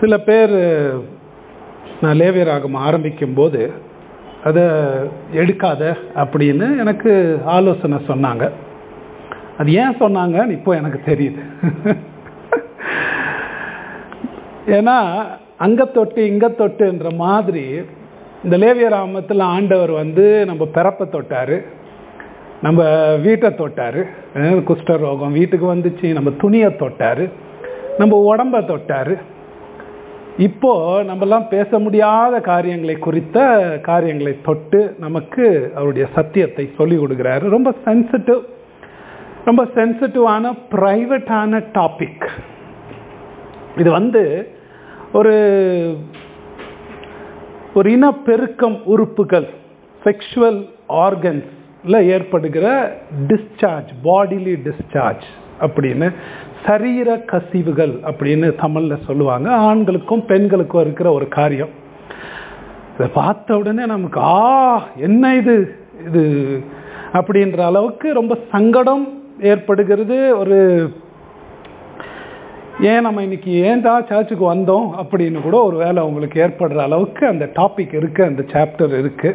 சில பேர் நான் லேவியராகம் ஆரம்பிக்கும் போது அதை எடுக்காத அப்படின்னு எனக்கு ஆலோசனை சொன்னாங்க அது ஏன் சொன்னாங்கன்னு இப்போ எனக்கு தெரியுது ஏன்னா அங்க தொட்டு இங்க தொட்டுன்ற மாதிரி இந்த லேவியராமத்தில் ஆண்டவர் வந்து நம்ம பிறப்பை தொட்டாரு நம்ம வீட்டை தொட்டாரு அஹ் குஷ்டரோகம் வீட்டுக்கு வந்துச்சு நம்ம துணியை தொட்டாரு நம்ம உடம்ப தொட்டாரு இப்போ நம்மலாம் பேச முடியாத காரியங்களை குறித்த காரியங்களை தொட்டு நமக்கு அவருடைய சத்தியத்தை சொல்லி கொடுக்குறாரு ரொம்ப சென்சிட்டிவ் ரொம்ப சென்சிட்டிவான ப்ரைவேட்டான டாபிக் இது வந்து ஒரு ஒரு இனப்பெருக்கம் உறுப்புகள் செக்ஷுவல் ஆர்கன்ஸ்ல ஏற்படுகிற டிஸ்சார்ஜ் பாடிலி டிஸ்சார்ஜ் அப்படின்னு சரீர கசிவுகள் அப்படின்னு தமிழ்ல சொல்லுவாங்க ஆண்களுக்கும் பெண்களுக்கும் இருக்கிற ஒரு காரியம் இதை பார்த்த உடனே நமக்கு ஆ என்ன இது இது அப்படின்ற அளவுக்கு ரொம்ப சங்கடம் ஏற்படுகிறது ஒரு ஏன் நம்ம இன்னைக்கு ஏன்டா சர்ச்சுக்கு வந்தோம் அப்படின்னு கூட ஒரு வேலை உங்களுக்கு ஏற்படுற அளவுக்கு அந்த டாபிக் இருக்கு அந்த சாப்டர் இருக்கு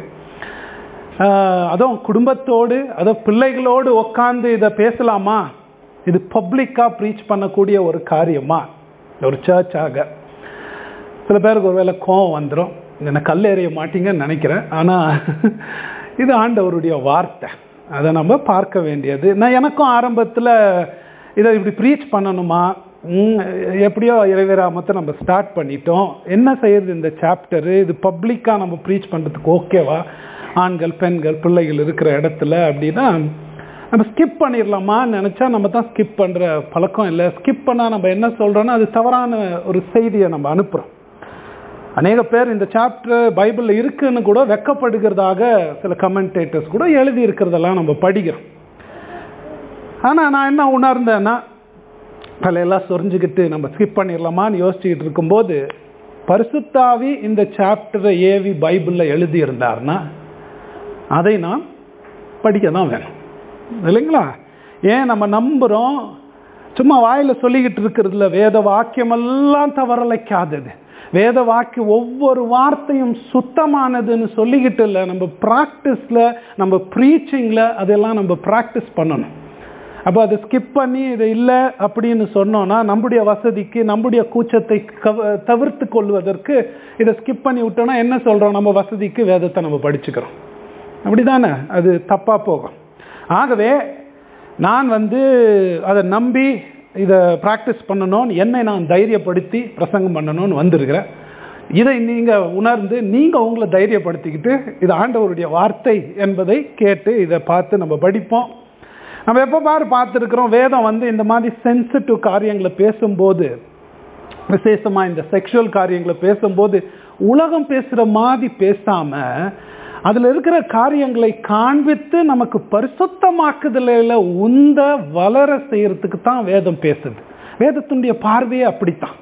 ஆஹ் அதுவும் குடும்பத்தோடு அதுவும் பிள்ளைகளோடு உட்காந்து இதை பேசலாமா இது பப்ளிக்கா ப்ரீச் பண்ணக்கூடிய ஒரு காரியமா ஒரு சர்ச்சாக சில பேருக்கு ஒரு வேளை கோவம் வந்துடும் என்ன கல் எறிய மாட்டீங்கன்னு நினைக்கிறேன் ஆனால் இது ஆண்டவருடைய வார்த்தை அதை நம்ம பார்க்க வேண்டியது நான் எனக்கும் ஆரம்பத்தில் இதை இப்படி ப்ரீச் பண்ணணுமா ம், எப்படியோ இறைவேராமத்தை நம்ம ஸ்டார்ட் பண்ணிட்டோம் என்ன செய்யுது இந்த சாப்டரு இது பப்ளிக்காக நம்ம ப்ரீச் பண்ணுறதுக்கு ஓகேவா ஆண்கள் பெண்கள் பிள்ளைகள் இருக்கிற இடத்துல அப்படின்னா நம்ம ஸ்கிப் பண்ணிடலாமான்னு நினச்சா நம்ம தான் ஸ்கிப் பண்ணுற பழக்கம் இல்லை ஸ்கிப் பண்ணால் நம்ம என்ன சொல்கிறோன்னா அது தவறான ஒரு செய்தியை நம்ம அனுப்புகிறோம் அநேக பேர் இந்த சாப்டர் பைபிளில் இருக்குன்னு கூட வெக்கப்படுகிறதாக சில கமெண்டேட்டர்ஸ் கூட எழுதி இருக்கிறதெல்லாம் நம்ம படிக்கிறோம் ஆனால் நான் என்ன உணர்ந்தேன்னா தலையெல்லாம் சொரிஞ்சுக்கிட்டு நம்ம ஸ்கிப் பண்ணிடலாமான்னு யோசிச்சுக்கிட்டு இருக்கும்போது பரிசுத்தாவி இந்த சாப்டரை ஏவி பைபிளில் எழுதியிருந்தார்னா அதை நாம் படிக்க தான் வேணும் இல்லைங்களா ஏன் நம்ம நம்புகிறோம் சும்மா வாயில் சொல்லிக்கிட்டு இருக்கிறதுல வேத வாக்கியமெல்லாம் தவறலைக்காதது வேத வாக்கியம் ஒவ்வொரு வார்த்தையும் சுத்தமானதுன்னு சொல்லிக்கிட்டு இல்லை நம்ம ப்ராக்டிஸில் நம்ம ப்ரீச்சிங்கில் அதெல்லாம் நம்ம ப்ராக்டிஸ் பண்ணணும் அப்போ அதை ஸ்கிப் பண்ணி இது இல்லை அப்படின்னு சொன்னோன்னா நம்முடைய வசதிக்கு நம்முடைய கூச்சத்தை கவ தவிர்த்து கொள்வதற்கு இதை ஸ்கிப் பண்ணி விட்டோன்னா என்ன சொல்கிறோம் நம்ம வசதிக்கு வேதத்தை நம்ம படிச்சுக்கிறோம் அப்படிதானே அது தப்பாக போகும் ஆகவே நான் வந்து அதை நம்பி இதை ப்ராக்டிஸ் பண்ணணும்னு என்னை நான் தைரியப்படுத்தி பிரசங்கம் பண்ணணும்னு வந்திருக்கிறேன் இதை நீங்கள் உணர்ந்து நீங்கள் உங்களை தைரியப்படுத்திக்கிட்டு இது ஆண்டவருடைய வார்த்தை என்பதை கேட்டு இதை பார்த்து நம்ம படிப்போம் நம்ம எப்போ பாரு பார்த்துருக்குறோம் வேதம் வந்து இந்த மாதிரி சென்சிட்டிவ் காரியங்களை பேசும்போது விசேஷமாக இந்த செக்ஷுவல் காரியங்களை பேசும்போது உலகம் பேசுகிற மாதிரி பேசாமல் அதில் இருக்கிற காரியங்களை காண்பித்து நமக்கு பரிசுத்தமாக்குதலில் உந்த வளர செய்யறதுக்கு தான் வேதம் பேசுது வேதத்தினுடைய பார்வையே அப்படித்தான்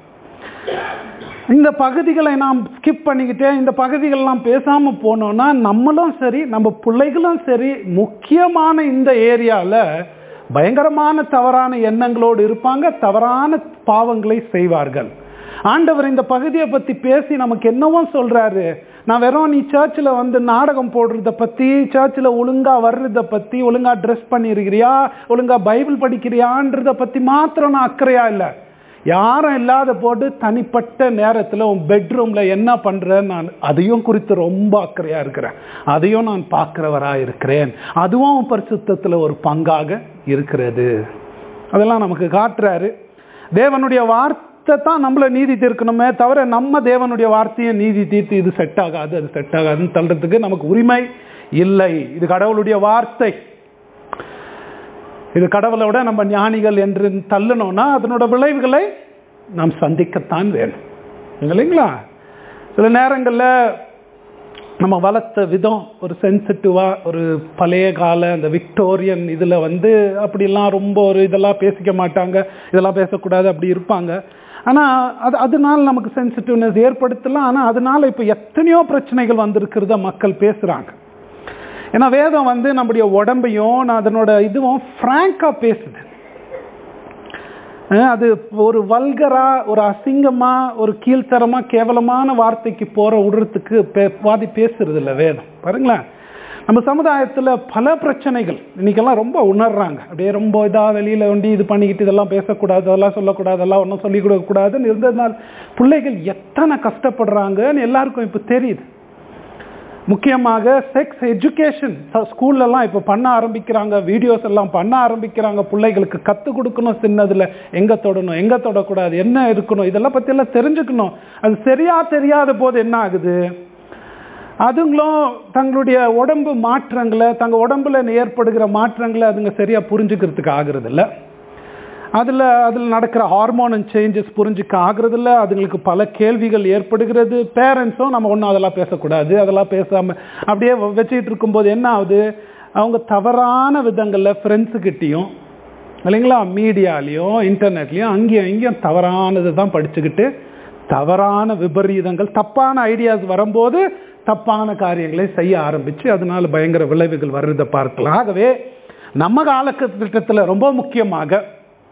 இந்த பகுதிகளை நாம் ஸ்கிப் பண்ணிக்கிட்டே இந்த பகுதிகள்லாம் பேசாமல் போனோம்னா நம்மளும் சரி நம்ம பிள்ளைகளும் சரி முக்கியமான இந்த ஏரியாவில் பயங்கரமான தவறான எண்ணங்களோடு இருப்பாங்க தவறான பாவங்களை செய்வார்கள் ஆண்டவர் இந்த பகுதியை பற்றி பேசி நமக்கு என்னவோ சொல்கிறாரு நான் வெறும் நீ சர்ச்சில் வந்து நாடகம் போடுறத பற்றி சர்ச்சில் ஒழுங்காக வர்றதை பற்றி ஒழுங்காக ட்ரெஸ் பண்ணியிருக்கிறியா ஒழுங்காக பைபிள் படிக்கிறியான்றதை பற்றி மாத்திரம் நான் அக்கறையா இல்லை யாரும் இல்லாத போட்டு தனிப்பட்ட நேரத்தில் உன் பெட்ரூமில் என்ன பண்ணுறேன்னு நான் அதையும் குறித்து ரொம்ப அக்கறையாக இருக்கிறேன் அதையும் நான் பார்க்குறவராக இருக்கிறேன் அதுவும் பரிசுத்தத்தில் ஒரு பங்காக இருக்கிறது அதெல்லாம் நமக்கு காட்டுறாரு தேவனுடைய வார்த்தை தான் நம்மளை நீதி தீர்க்கணுமே தவிர நம்ம தேவனுடைய வார்த்தையை நீதி தீர்த்து இது செட் ஆகாது அது செட் ஆகாதுன்னு தள்ளுறதுக்கு நமக்கு உரிமை இல்லை இது கடவுளுடைய வார்த்தை இது கடவுளை விட நம்ம ஞானிகள் என்று தள்ளணும்னா அதனோட விளைவுகளை நாம் சந்திக்கத்தான் வேணும் இல்லைங்களா சில நேரங்களில் நம்ம வளர்த்த விதம் ஒரு சென்சிட்டிவாக ஒரு பழைய கால அந்த விக்டோரியன் இதில் வந்து அப்படிலாம் ரொம்ப ஒரு இதெல்லாம் பேசிக்க மாட்டாங்க இதெல்லாம் பேசக்கூடாது அப்படி இருப்பாங்க ஆனால் அது அதனால நமக்கு சென்சிட்டிவ்னஸ் ஏற்படுத்தலாம் ஆனால் அதனால இப்போ எத்தனையோ பிரச்சனைகள் வந்திருக்கிறத மக்கள் பேசுகிறாங்க ஏன்னா வேதம் வந்து நம்முடைய உடம்பையும் நான் அதனோட இதுவும் ஃப்ராங்காக பேசுது அஹ் அது ஒரு வல்கரா ஒரு அசிங்கமா ஒரு கீழ்த்தரமா கேவலமான வார்த்தைக்கு போற விடுறதுக்கு பே- வாதி பேசுறது இல்லை வேதம் பாருங்களேன் நம்ம சமுதாயத்துல பல பிரச்சனைகள் இன்னைக்கெல்லாம் ரொம்ப உணர்றாங்க அப்படியே ரொம்ப இதா வெளியில வண்டி இது பண்ணிக்கிட்டு இதெல்லாம் பேசக்கூடாது அதெல்லாம் சொல்லக்கூடாது அதெல்லாம் ஒன்றும் சொல்லிக் கொடுக்கக்கூடாதுன்னு இருந்ததுனால பிள்ளைகள் எத்தனை கஷ்டப்படுறாங்கன்னு எல்லாருக்கும் இப்போ தெரியுது முக்கியமாக செக்ஸ் எஜுகேஷன் ஸ்கூல்லலாம் இப்போ பண்ண ஆரம்பிக்கிறாங்க வீடியோஸ் எல்லாம் பண்ண ஆரம்பிக்கிறாங்க பிள்ளைகளுக்கு கற்றுக் கொடுக்கணும் சின்னதில் எங்கே தொடணும் எங்கே தொடக்கூடாது என்ன இருக்கணும் இதெல்லாம் பற்றியெல்லாம் தெரிஞ்சுக்கணும் அது சரியா தெரியாத போது என்ன ஆகுது அதுங்களும் தங்களுடைய உடம்பு மாற்றங்களை தங்க உடம்புல ஏற்படுகிற மாற்றங்களை அதுங்க சரியா புரிஞ்சுக்கிறதுக்கு ஆகுறது இல்ல அதில் அதில் நடக்கிற ஹார்மோன் சேஞ்சஸ் புரிஞ்சுக்க ஆகுறது இல்ல அதுங்களுக்கு பல கேள்விகள் ஏற்படுகிறது பேரண்ட்ஸும் நம்ம ஒன்றும் அதெல்லாம் பேசக்கூடாது அதெல்லாம் பேசாமல் அப்படியே வச்சுக்கிட்டு இருக்கும்போது என்ன ஆகுது அவங்க தவறான விதங்களில் ஃப்ரெண்ட்ஸுக்கிட்டேயும் இல்லைங்களா மீடியாலேயும் இன்டர்நெட்லேயும் அங்கேயும் இங்கேயும் தவறானது தான் படிச்சுக்கிட்டு தவறான விபரீதங்கள் தப்பான ஐடியாஸ் வரும்போது தப்பான காரியங்களை செய்ய ஆரம்பிச்சு அதனால பயங்கர விளைவுகள் வர்றதை பார்க்கலாம் ஆகவே நம்ம காலகட்டத்தில் ரொம்ப முக்கியமாக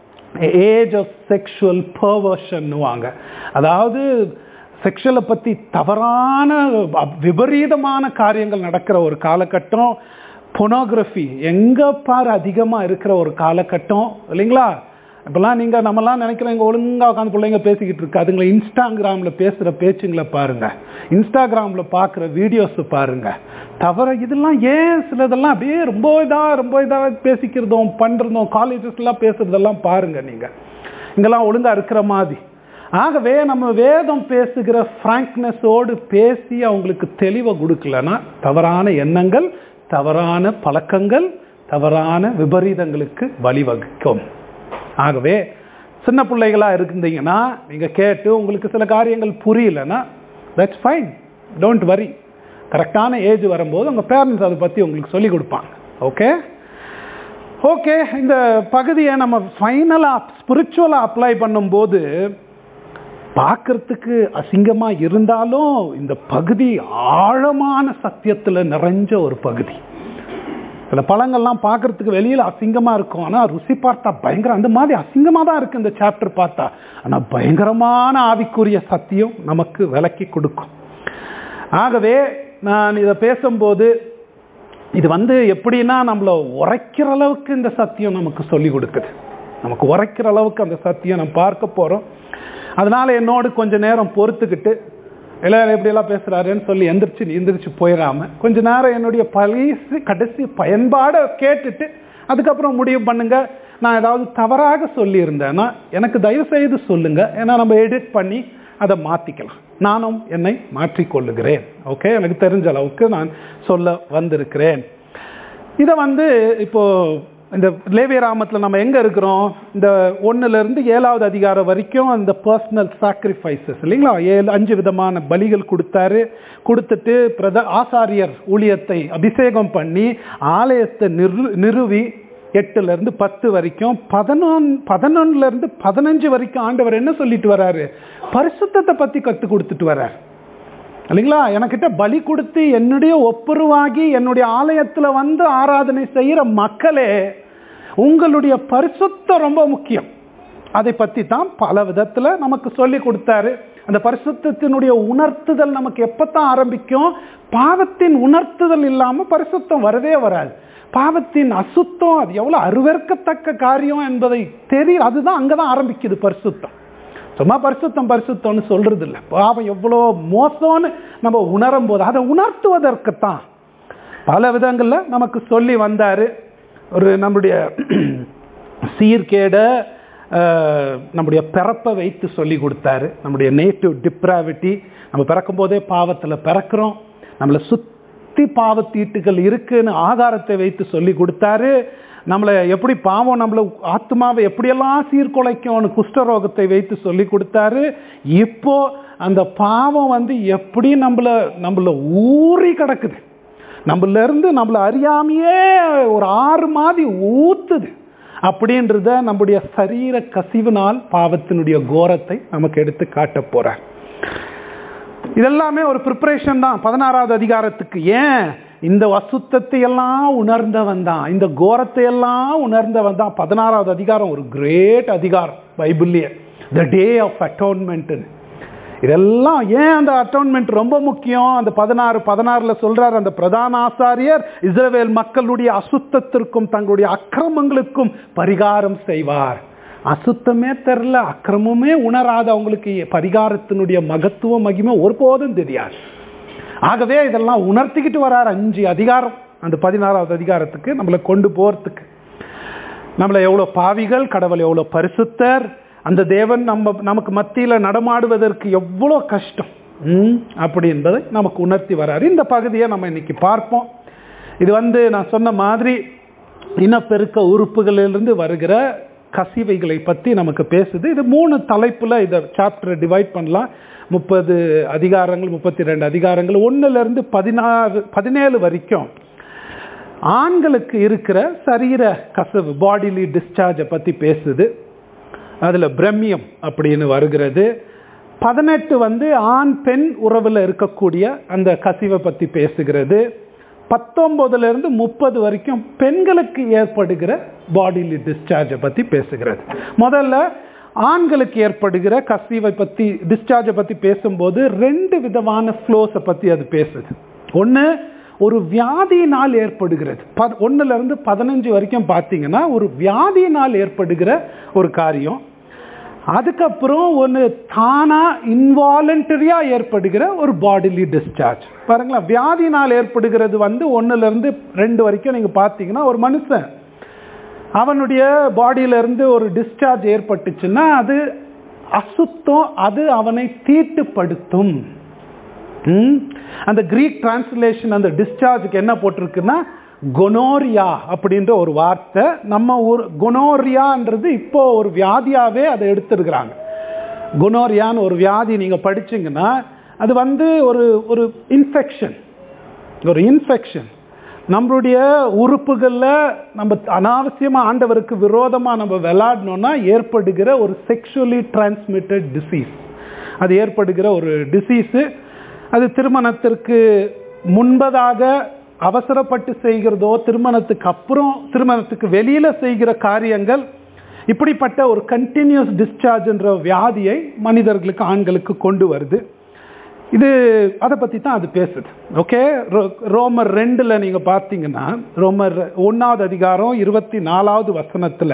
ஏஜ் ஆஃப் செக்ஷுவல் பர்வர்ஷன்னுவாங்க அதாவது செக்ஷுவலை பற்றி தவறான அ- விபரீதமான காரியங்கள் நடக்கிற ஒரு காலகட்டம் பொனோகிராஃபி எங்கே பார் அதிகமாக இருக்கிற ஒரு காலகட்டம் இல்லைங்களா இப்போல்லாம் நீங்கள் நம்மலாம் நினைக்கிறோம் இங்கே ஒழுங்காக உட்காந்து பிள்ளைங்க பேசிக்கிட்டு இருக்கு அதுங்களை இன்ஸ்டாகிராமில் பேசுகிற பேச்சுங்களை பாருங்கள் இன்ஸ்டாகிராமில் பார்க்குற வீடியோஸை பாருங்கள் தவிர இதெல்லாம் ஏன் சிலதெல்லாம் அப்படியே ரொம்ப இதாக ரொம்ப இதாக பேசிக்கிறதும் பண்ணுறதும் காலேஜஸ்லாம் பேசுகிறதெல்லாம் பாருங்கள் நீங்கள் இங்கெல்லாம் ஒழுங்காக இருக்கிற மாதிரி ஆகவே நம்ம வேதம் பேசுகிற ஃப்ராங்க்னஸோடு பேசி அவங்களுக்கு தெளிவை கொடுக்கலன்னா தவறான எண்ணங்கள் தவறான பழக்கங்கள் தவறான விபரீதங்களுக்கு வழிவகுக்கும் ஆகவே சின்ன பிள்ளைகளா இருந்தீங்கன்னா நீங்க கேட்டு உங்களுக்கு சில காரியங்கள் புரியலன்னா தட்ஸ் ஃபைன் டோன்ட் வரி கரெக்டான ஏஜ் வரும்போது உங்க பேரண்ட்ஸ் அதை பத்தி உங்களுக்கு சொல்லி கொடுப்பாங்க ஓகே ஓகே இந்த பகுதியை நம்ம ஃபைனலாக ஸ்பிரிச்சுவலாக அப்ளை பண்ணும்போது பார்க்கறதுக்கு அசிங்கமா இருந்தாலும் இந்த பகுதி ஆழமான சத்தியத்துல நிறைஞ்ச ஒரு பகுதி சில பழங்கள்லாம் பார்க்கறதுக்கு வெளியில அசிங்கமா இருக்கும் ஆனா ருசி பார்த்தா பயங்கர அந்த மாதிரி அசிங்கமா தான் இருக்கு இந்த சாப்டர் பார்த்தா ஆனா பயங்கரமான ஆவிக்குரிய சத்தியம் நமக்கு விலக்கி கொடுக்கும் ஆகவே நான் இதை பேசும்போது இது வந்து எப்படின்னா நம்மள உரைக்கிற அளவுக்கு இந்த சத்தியம் நமக்கு சொல்லி கொடுக்குது நமக்கு உரைக்கிற அளவுக்கு அந்த சத்தியம் நம்ம பார்க்க போறோம் அதனால என்னோடு கொஞ்ச நேரம் பொறுத்துக்கிட்டு எல்லாரும் எப்படியெல்லாம் பேசுறாருன்னு சொல்லி எந்திரிச்சு எந்திரிச்சு போயிடாம கொஞ்ச நேரம் என்னுடைய பரிசு கடைசி பயன்பாடை கேட்டுட்டு அதுக்கப்புறம் முடிவு பண்ணுங்க நான் ஏதாவது தவறாக சொல்லியிருந்தேன்னா எனக்கு தயவு செய்து சொல்லுங்க ஏன்னா நம்ம எடிட் பண்ணி அதை மாத்திக்கலாம் நானும் என்னை மாற்றிக்கொள்ளுகிறேன் ஓகே எனக்கு தெரிஞ்ச அளவுக்கு நான் சொல்ல வந்திருக்கிறேன் இதை வந்து இப்போ இந்த லேவியராமத்தில் நம்ம எங்க இருக்கிறோம் இந்த ஒண்ணுல இருந்து ஏழாவது அதிகாரம் வரைக்கும் அந்த பர்சனல் சாக்ரிஃபைசஸ் இல்லைங்களா ஏழு அஞ்சு விதமான பலிகள் கொடுத்தாரு கொடுத்துட்டு பிரத ஆசாரியர் ஊழியத்தை அபிஷேகம் பண்ணி ஆலயத்தை நிறு நிறுவி எட்டுல இருந்து பத்து வரைக்கும் பதினொன் பதினொன்னுல இருந்து பதினஞ்சு வரைக்கும் ஆண்டவர் என்ன சொல்லிட்டு வராரு பரிசுத்தத்தை பத்தி கத்து கொடுத்துட்டு வர்றார் இல்லைங்களா எனக்கிட்ட பலி கொடுத்து என்னுடைய ஒப்புருவாகி என்னுடைய ஆலயத்துல வந்து ஆராதனை செய்யற மக்களே உங்களுடைய பரிசுத்தம் ரொம்ப முக்கியம் அதை பத்தி தான் பல விதத்துல நமக்கு சொல்லி கொடுத்தாரு அந்த பரிசுத்தத்தினுடைய உணர்த்துதல் நமக்கு எப்பத்தான் ஆரம்பிக்கும் பாவத்தின் உணர்த்துதல் இல்லாம பரிசுத்தம் வரவே வராது பாவத்தின் அசுத்தம் அது எவ்வளவு அருவருக்கத்தக்க காரியம் என்பதை தெரியும் அதுதான் அங்கதான் ஆரம்பிக்குது பரிசுத்தம் சும்மா பரிசுத்தம் பரிசுத்தம்னு சொல்றது இல்லை பாவம் எவ்வளோ மோசம்னு நம்ம உணரும் போது அதை உணர்த்துவதற்குத்தான் பல விதங்கள்ல நமக்கு சொல்லி வந்தாரு ஒரு நம்முடைய சீர்கேட அஹ், நம்முடைய பிறப்பை வைத்து சொல்லி கொடுத்தாரு நம்முடைய நேட்டிவ் டிப்ராவிட்டி நம்ம பிறக்கும் போதே பாவத்தில் பிறக்கிறோம் நம்மளை சுத்தி பாவத்தீட்டுகள் இருக்குன்னு ஆதாரத்தை வைத்து சொல்லி கொடுத்தாரு நம்மளை எப்படி பாவம் நம்மள ஆத்மாவை எப்படியெல்லாம் சீர்குலைக்கும்னு குஷ்டரோகத்தை வைத்து சொல்லி கொடுத்தாரு இப்போ அந்த பாவம் வந்து எப்படி நம்மள நம்மள ஊறி கிடக்குது நம்மள இருந்து நம்மள அறியாமையே ஒரு ஆறு மாதிரி ஊத்துது அப்படின்றத நம்முடைய சரீர கசிவினால் பாவத்தினுடைய கோரத்தை நமக்கு எடுத்து காட்ட போறார் இதெல்லாமே ஒரு ப்ரிப்பரேஷன் தான் பதினாறாவது அதிகாரத்துக்கு ஏன் இந்த அசுத்தத்தை எல்லாம் உணர்ந்தவன் தான் இந்த கோரத்தை எல்லாம் உணர்ந்தவன் தான் பதினாறாவது அதிகாரம் ஒரு கிரேட் அதிகாரம் பைபிள்லயே த டே ஆஃப் அட்டோன்மெண்ட் இதெல்லாம் ஏன் அந்த அட்டோன்மெண்ட் ரொம்ப முக்கியம் அந்த பதினாறு பதினாறுல சொல்றார் அந்த பிரதான ஆசாரியர் இஸ்ரவேல் மக்களுடைய அசுத்தத்திற்கும் தங்களுடைய அக்கிரமங்களுக்கும் பரிகாரம் செய்வார் அசுத்தமே தெரில அக்கிரமமே உணராத அவங்களுக்கு பரிகாரத்தினுடைய மகத்துவ மகிமை ஒருபோதும் தெரியாது ஆகவே இதெல்லாம் உணர்த்திக்கிட்டு வரார் அஞ்சு அதிகாரம் அந்த பதினாறாவது அதிகாரத்துக்கு நம்மளை கொண்டு போறதுக்கு நம்மளை எவ்வளோ பாவிகள் கடவுள் எவ்வளோ பரிசுத்தர் அந்த தேவன் நம்ம நமக்கு மத்தியில் நடமாடுவதற்கு எவ்வளோ கஷ்டம் ம், அப்படி என்பதை நமக்கு உணர்த்தி வராரு இந்த பகுதியை நம்ம இன்னைக்கு பார்ப்போம் இது வந்து நான் சொன்ன மாதிரி இனப்பெருக்க உறுப்புகளிலிருந்து வருகிற கசிவைகளை பற்றி நமக்கு பேசுது இது மூணு தலைப்பில் இதை சாப்டரை டிவைட் பண்ணலாம் முப்பது அதிகாரங்கள் முப்பத்தி ரெண்டு அதிகாரங்கள் ஒன்றுலேருந்து பதினாறு பதினேழு வரைக்கும் ஆண்களுக்கு இருக்கிற சரீர கசவு பாடிலி டிஸ்சார்ஜை பற்றி பேசுது அதில் பிரம்மியம் அப்படின்னு வருகிறது பதினெட்டு வந்து ஆண் பெண் உறவில் இருக்கக்கூடிய அந்த கசிவை பற்றி பேசுகிறது பத்தொன்பதுல இருந்து முப்பது வரைக்கும் பெண்களுக்கு ஏற்படுகிற பாடிலி டிஸ்சார்ஜை பற்றி பேசுகிறது முதல்ல ஆண்களுக்கு ஏற்படுகிற கசிவை பற்றி டிஸ்சார்ஜை பற்றி பேசும்போது ரெண்டு விதமான ஃப்ளோஸை பற்றி அது பேசுது ஒன்று ஒரு வியாதியினால் ஏற்படுகிறது ப ஒன்றுல இருந்து பதினஞ்சு வரைக்கும் பார்த்தீங்கன்னா ஒரு வியாதியினால் ஏற்படுகிற ஒரு காரியம் அதுக்கப்புறம் ஒன்று தானா இன்வாலண்டரியா ஏற்படுகிற ஒரு பாடிலி டிஸ்சார்ஜ் பாருங்களேன் வியாதினால் ஏற்படுகிறது வந்து ஒண்ணுல இருந்து ரெண்டு வரைக்கும் நீங்க பார்த்தீங்கன்னா ஒரு மனுஷன் அவனுடைய பாடியில இருந்து ஒரு டிஸ்சார்ஜ் ஏற்பட்டுச்சுன்னா அது அசுத்தம் அது அவனை தீட்டுப்படுத்தும் ம்? அந்த கிரீக் டிரான்ஸ்லேஷன் அந்த டிஸ்சார்ஜுக்கு என்ன போட்டிருக்குன்னா கொனோரியா அப்படின்ற ஒரு வார்த்தை நம்ம ஊர் கொனோரியான்றது இப்போ ஒரு வியாதியாவே அதை எடுத்திருக்கிறாங்க கொனோரியான்னு ஒரு வியாதி நீங்க படிச்சீங்கன்னா அது வந்து ஒரு ஒரு இன்ஃபெக்ஷன் ஒரு இன்ஃபெக்ஷன் நம்மளுடைய உறுப்புகளில் நம்ம அனாவசியமா ஆண்டவருக்கு விரோதமா நம்ம விளையாடணும்னா ஏற்படுகிற ஒரு செக்ஷுவலி டிரான்ஸ்மிட்டட் டிசீஸ் அது ஏற்படுகிற ஒரு டிசீஸு அது திருமணத்திற்கு முன்பதாக அவசரப்பட்டு செய்கிறதோ திருமணத்துக்கு அப்புறம் திருமணத்துக்கு வெளியில செய்கிற காரியங்கள் இப்படிப்பட்ட ஒரு கண்டினியூஸ் டிஸ்சார்ஜ்ன்ற வியாதியை மனிதர்களுக்கு ஆண்களுக்கு கொண்டு வருது இது அதை பற்றி தான் அது பேசுது ஓகே ரோமர் ரெண்டில் நீங்கள் பார்த்தீங்கன்னா ரோமர் ஒன்றாவது அதிகாரம் இருபத்தி நாலாவது வசனத்தில்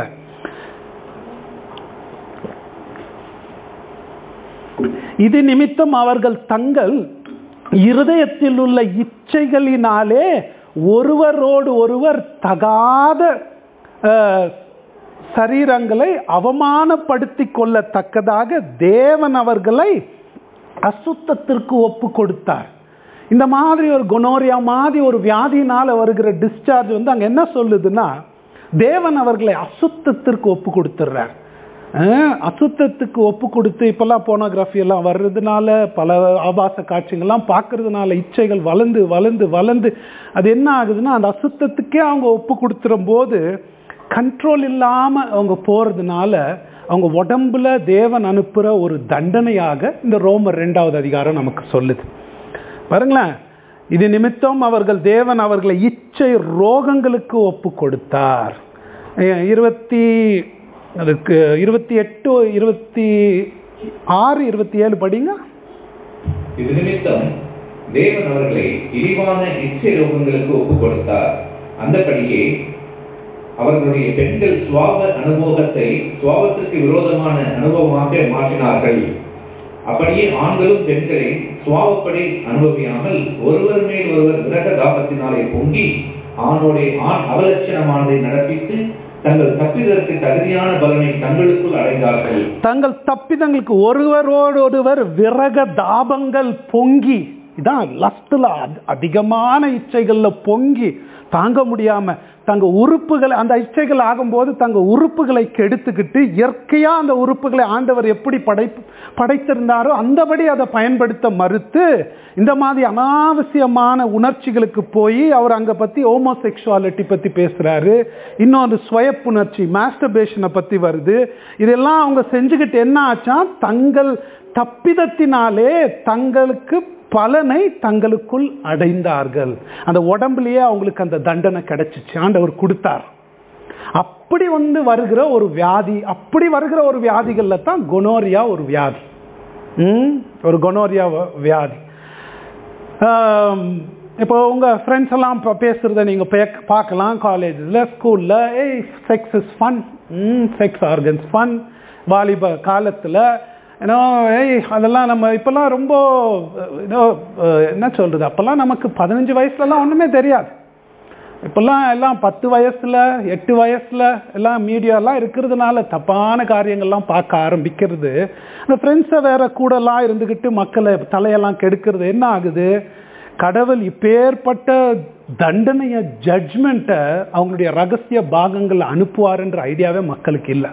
இது நிமித்தம் அவர்கள் தங்கள் இருதயத்தில் உள்ள இச்சைகளினாலே ஒருவரோடு ஒருவர் தகாத அஹ், சரீரங்களை அவமானப்படுத்திக் கொள்ளத்தக்கதாக தேவன் அவர்களை அசுத்தத்திற்கு ஒப்பு கொடுத்தார் இந்த மாதிரி ஒரு குணோரியா மாதிரி ஒரு வியாதியினால வருகிற டிஸ்சார்ஜ் வந்து அங்க என்ன சொல்லுதுன்னா தேவன் அவர்களை அசுத்தத்திற்கு ஒப்பு கொடுத்துடுறார் அஹ், அசுத்தத்துக்கு ஒப்பு கொடுத்து இப்பெல்லாம் போனோகிராஃபி எல்லாம் வர்றதுனால பல ஆபாச காட்சிகள்லாம் பார்க்கறதுனால இச்சைகள் வளர்ந்து வளர்ந்து வளர்ந்து அது என்ன ஆகுதுன்னா அந்த அசுத்தத்துக்கே அவங்க ஒப்பு கொடுத்துரும் போது கண்ட்ரோல் இல்லாம அவங்க போறதுனால அவங்க உடம்புல தேவன் அனுப்புற ஒரு தண்டனையாக இந்த ரோமர் ரெண்டாவது அதிகாரம் நமக்கு சொல்லுது பாருங்களேன் இது நிமித்தம் அவர்கள் தேவன் அவர்களை இச்சை ரோகங்களுக்கு ஒப்பு கொடுத்தார் அஹ் இருபத்தி அதுக்கு இருபத்தி எட்டு இருபத்தி ஆறு இருபத்தி ஏழு படிங்க இது நிமித்தம் தேவன் அவர்களை இழிவான இச்சை ரோகங்களுக்கு ஒப்புக் கொடுத்தார் அந்தபடியே அவர்களுடைய பெண்கள் சுவாப அனுபவத்தை சுவாபத்திற்கு விரோதமான அனுபவமாக மாற்றினார்கள் அப்படியே ஆண்களும் பெண்களை சுவாபப்படி அனுபவியாமல் ஒருவர் மேல் ஒருவர் விரக தாபத்தினாலே பொங்கி ஆணோடைய ஆண் அவலட்சணமானதை நடப்பித்து தங்கள் தப்பிதற்கு தகுதியான பலனை தங்களுக்குள் அடைந்தார்கள் தங்கள் தப்பிதங்களுக்கு ஒருவரோடு ஒருவர் விரக தாபங்கள் பொங்கி இதான் லஸ்ட்ல அதிகமான இச்சைகள்ல பொங்கி தாங்க முடியாம தங்க உறுப்புகளை அந்த இச்சைகள் ஆகும்போது தங்க உறுப்புகளை கெடுத்துக்கிட்டு இயற்கையா அந்த உறுப்புகளை ஆண்டவர் எப்படி படை படைத்திருந்தாரோ அந்தபடி அதை பயன்படுத்த மறுத்து இந்த மாதிரி அனாவசியமான உணர்ச்சிகளுக்கு போய் அவர் அங்க பத்தி ஹோமோசெக்சுவாலிட்டி பத்தி பேசுறாரு இன்னொரு சுயப்புணர்ச்சி மாஸ்டர்பேஷனை பத்தி வருது இதெல்லாம் அவங்க செஞ்சுக்கிட்டு என்ன ஆச்சா தங்கள் தப்பிதத்தினாலே தங்களுக்கு பலனை தங்களுக்குள் அடைந்தார்கள் அந்த உடம்புலயே அவங்களுக்கு அந்த தண்டனை கிடைச்சிச்சு ஆண்டவர் கொடுத்தார் அப்படி வந்து வருகிற ஒரு வியாதி அப்படி வருகிற ஒரு வியாதிகள்ல தான் கொனோரியா ஒரு வியாதி ம், ஒரு கொனோரியா வ- வியாதி ஆம், இப்போ உங்க ஃப்ரெண்ட்ஸ் எல்லாம் இப்போ பேசுறத நீங்க பே- பார்க்கலாம் காலேஜில் ஸ்கூல்ல ஏய் sex is fun sex organs fun வாலிப காலத்துல ஏன்னோ ஏய் அதெல்லாம் நம்ம இப்பெல்லாம் ரொம்ப ஏதோ என்ன சொல்றது அப்பெல்லாம் நமக்கு பதினஞ்சு வயசுலலாம் ஒண்ணுமே தெரியாது இப்பெல்லாம் எல்லாம் பத்து வயசுல எட்டு வயசுல எல்லாம் மீடியாலாம் இருக்கிறதுனால தப்பான காரியங்கள்லாம் பார்க்க ஆரம்பிக்கிறது அந்த ஃப்ரெண்ட்ஸை வேற கூடலாம் இருந்துக்கிட்டு மக்களை தலையெல்லாம் கெடுக்கிறது என்ன ஆகுது கடவுள் இப்பேற்பட்ட தண்டனைய ஜட்ஜ்மெண்ட்டை அவங்களுடைய ரகசிய பாகங்கள் அனுப்புவாருன்ற ஐடியாவே மக்களுக்கு இல்லை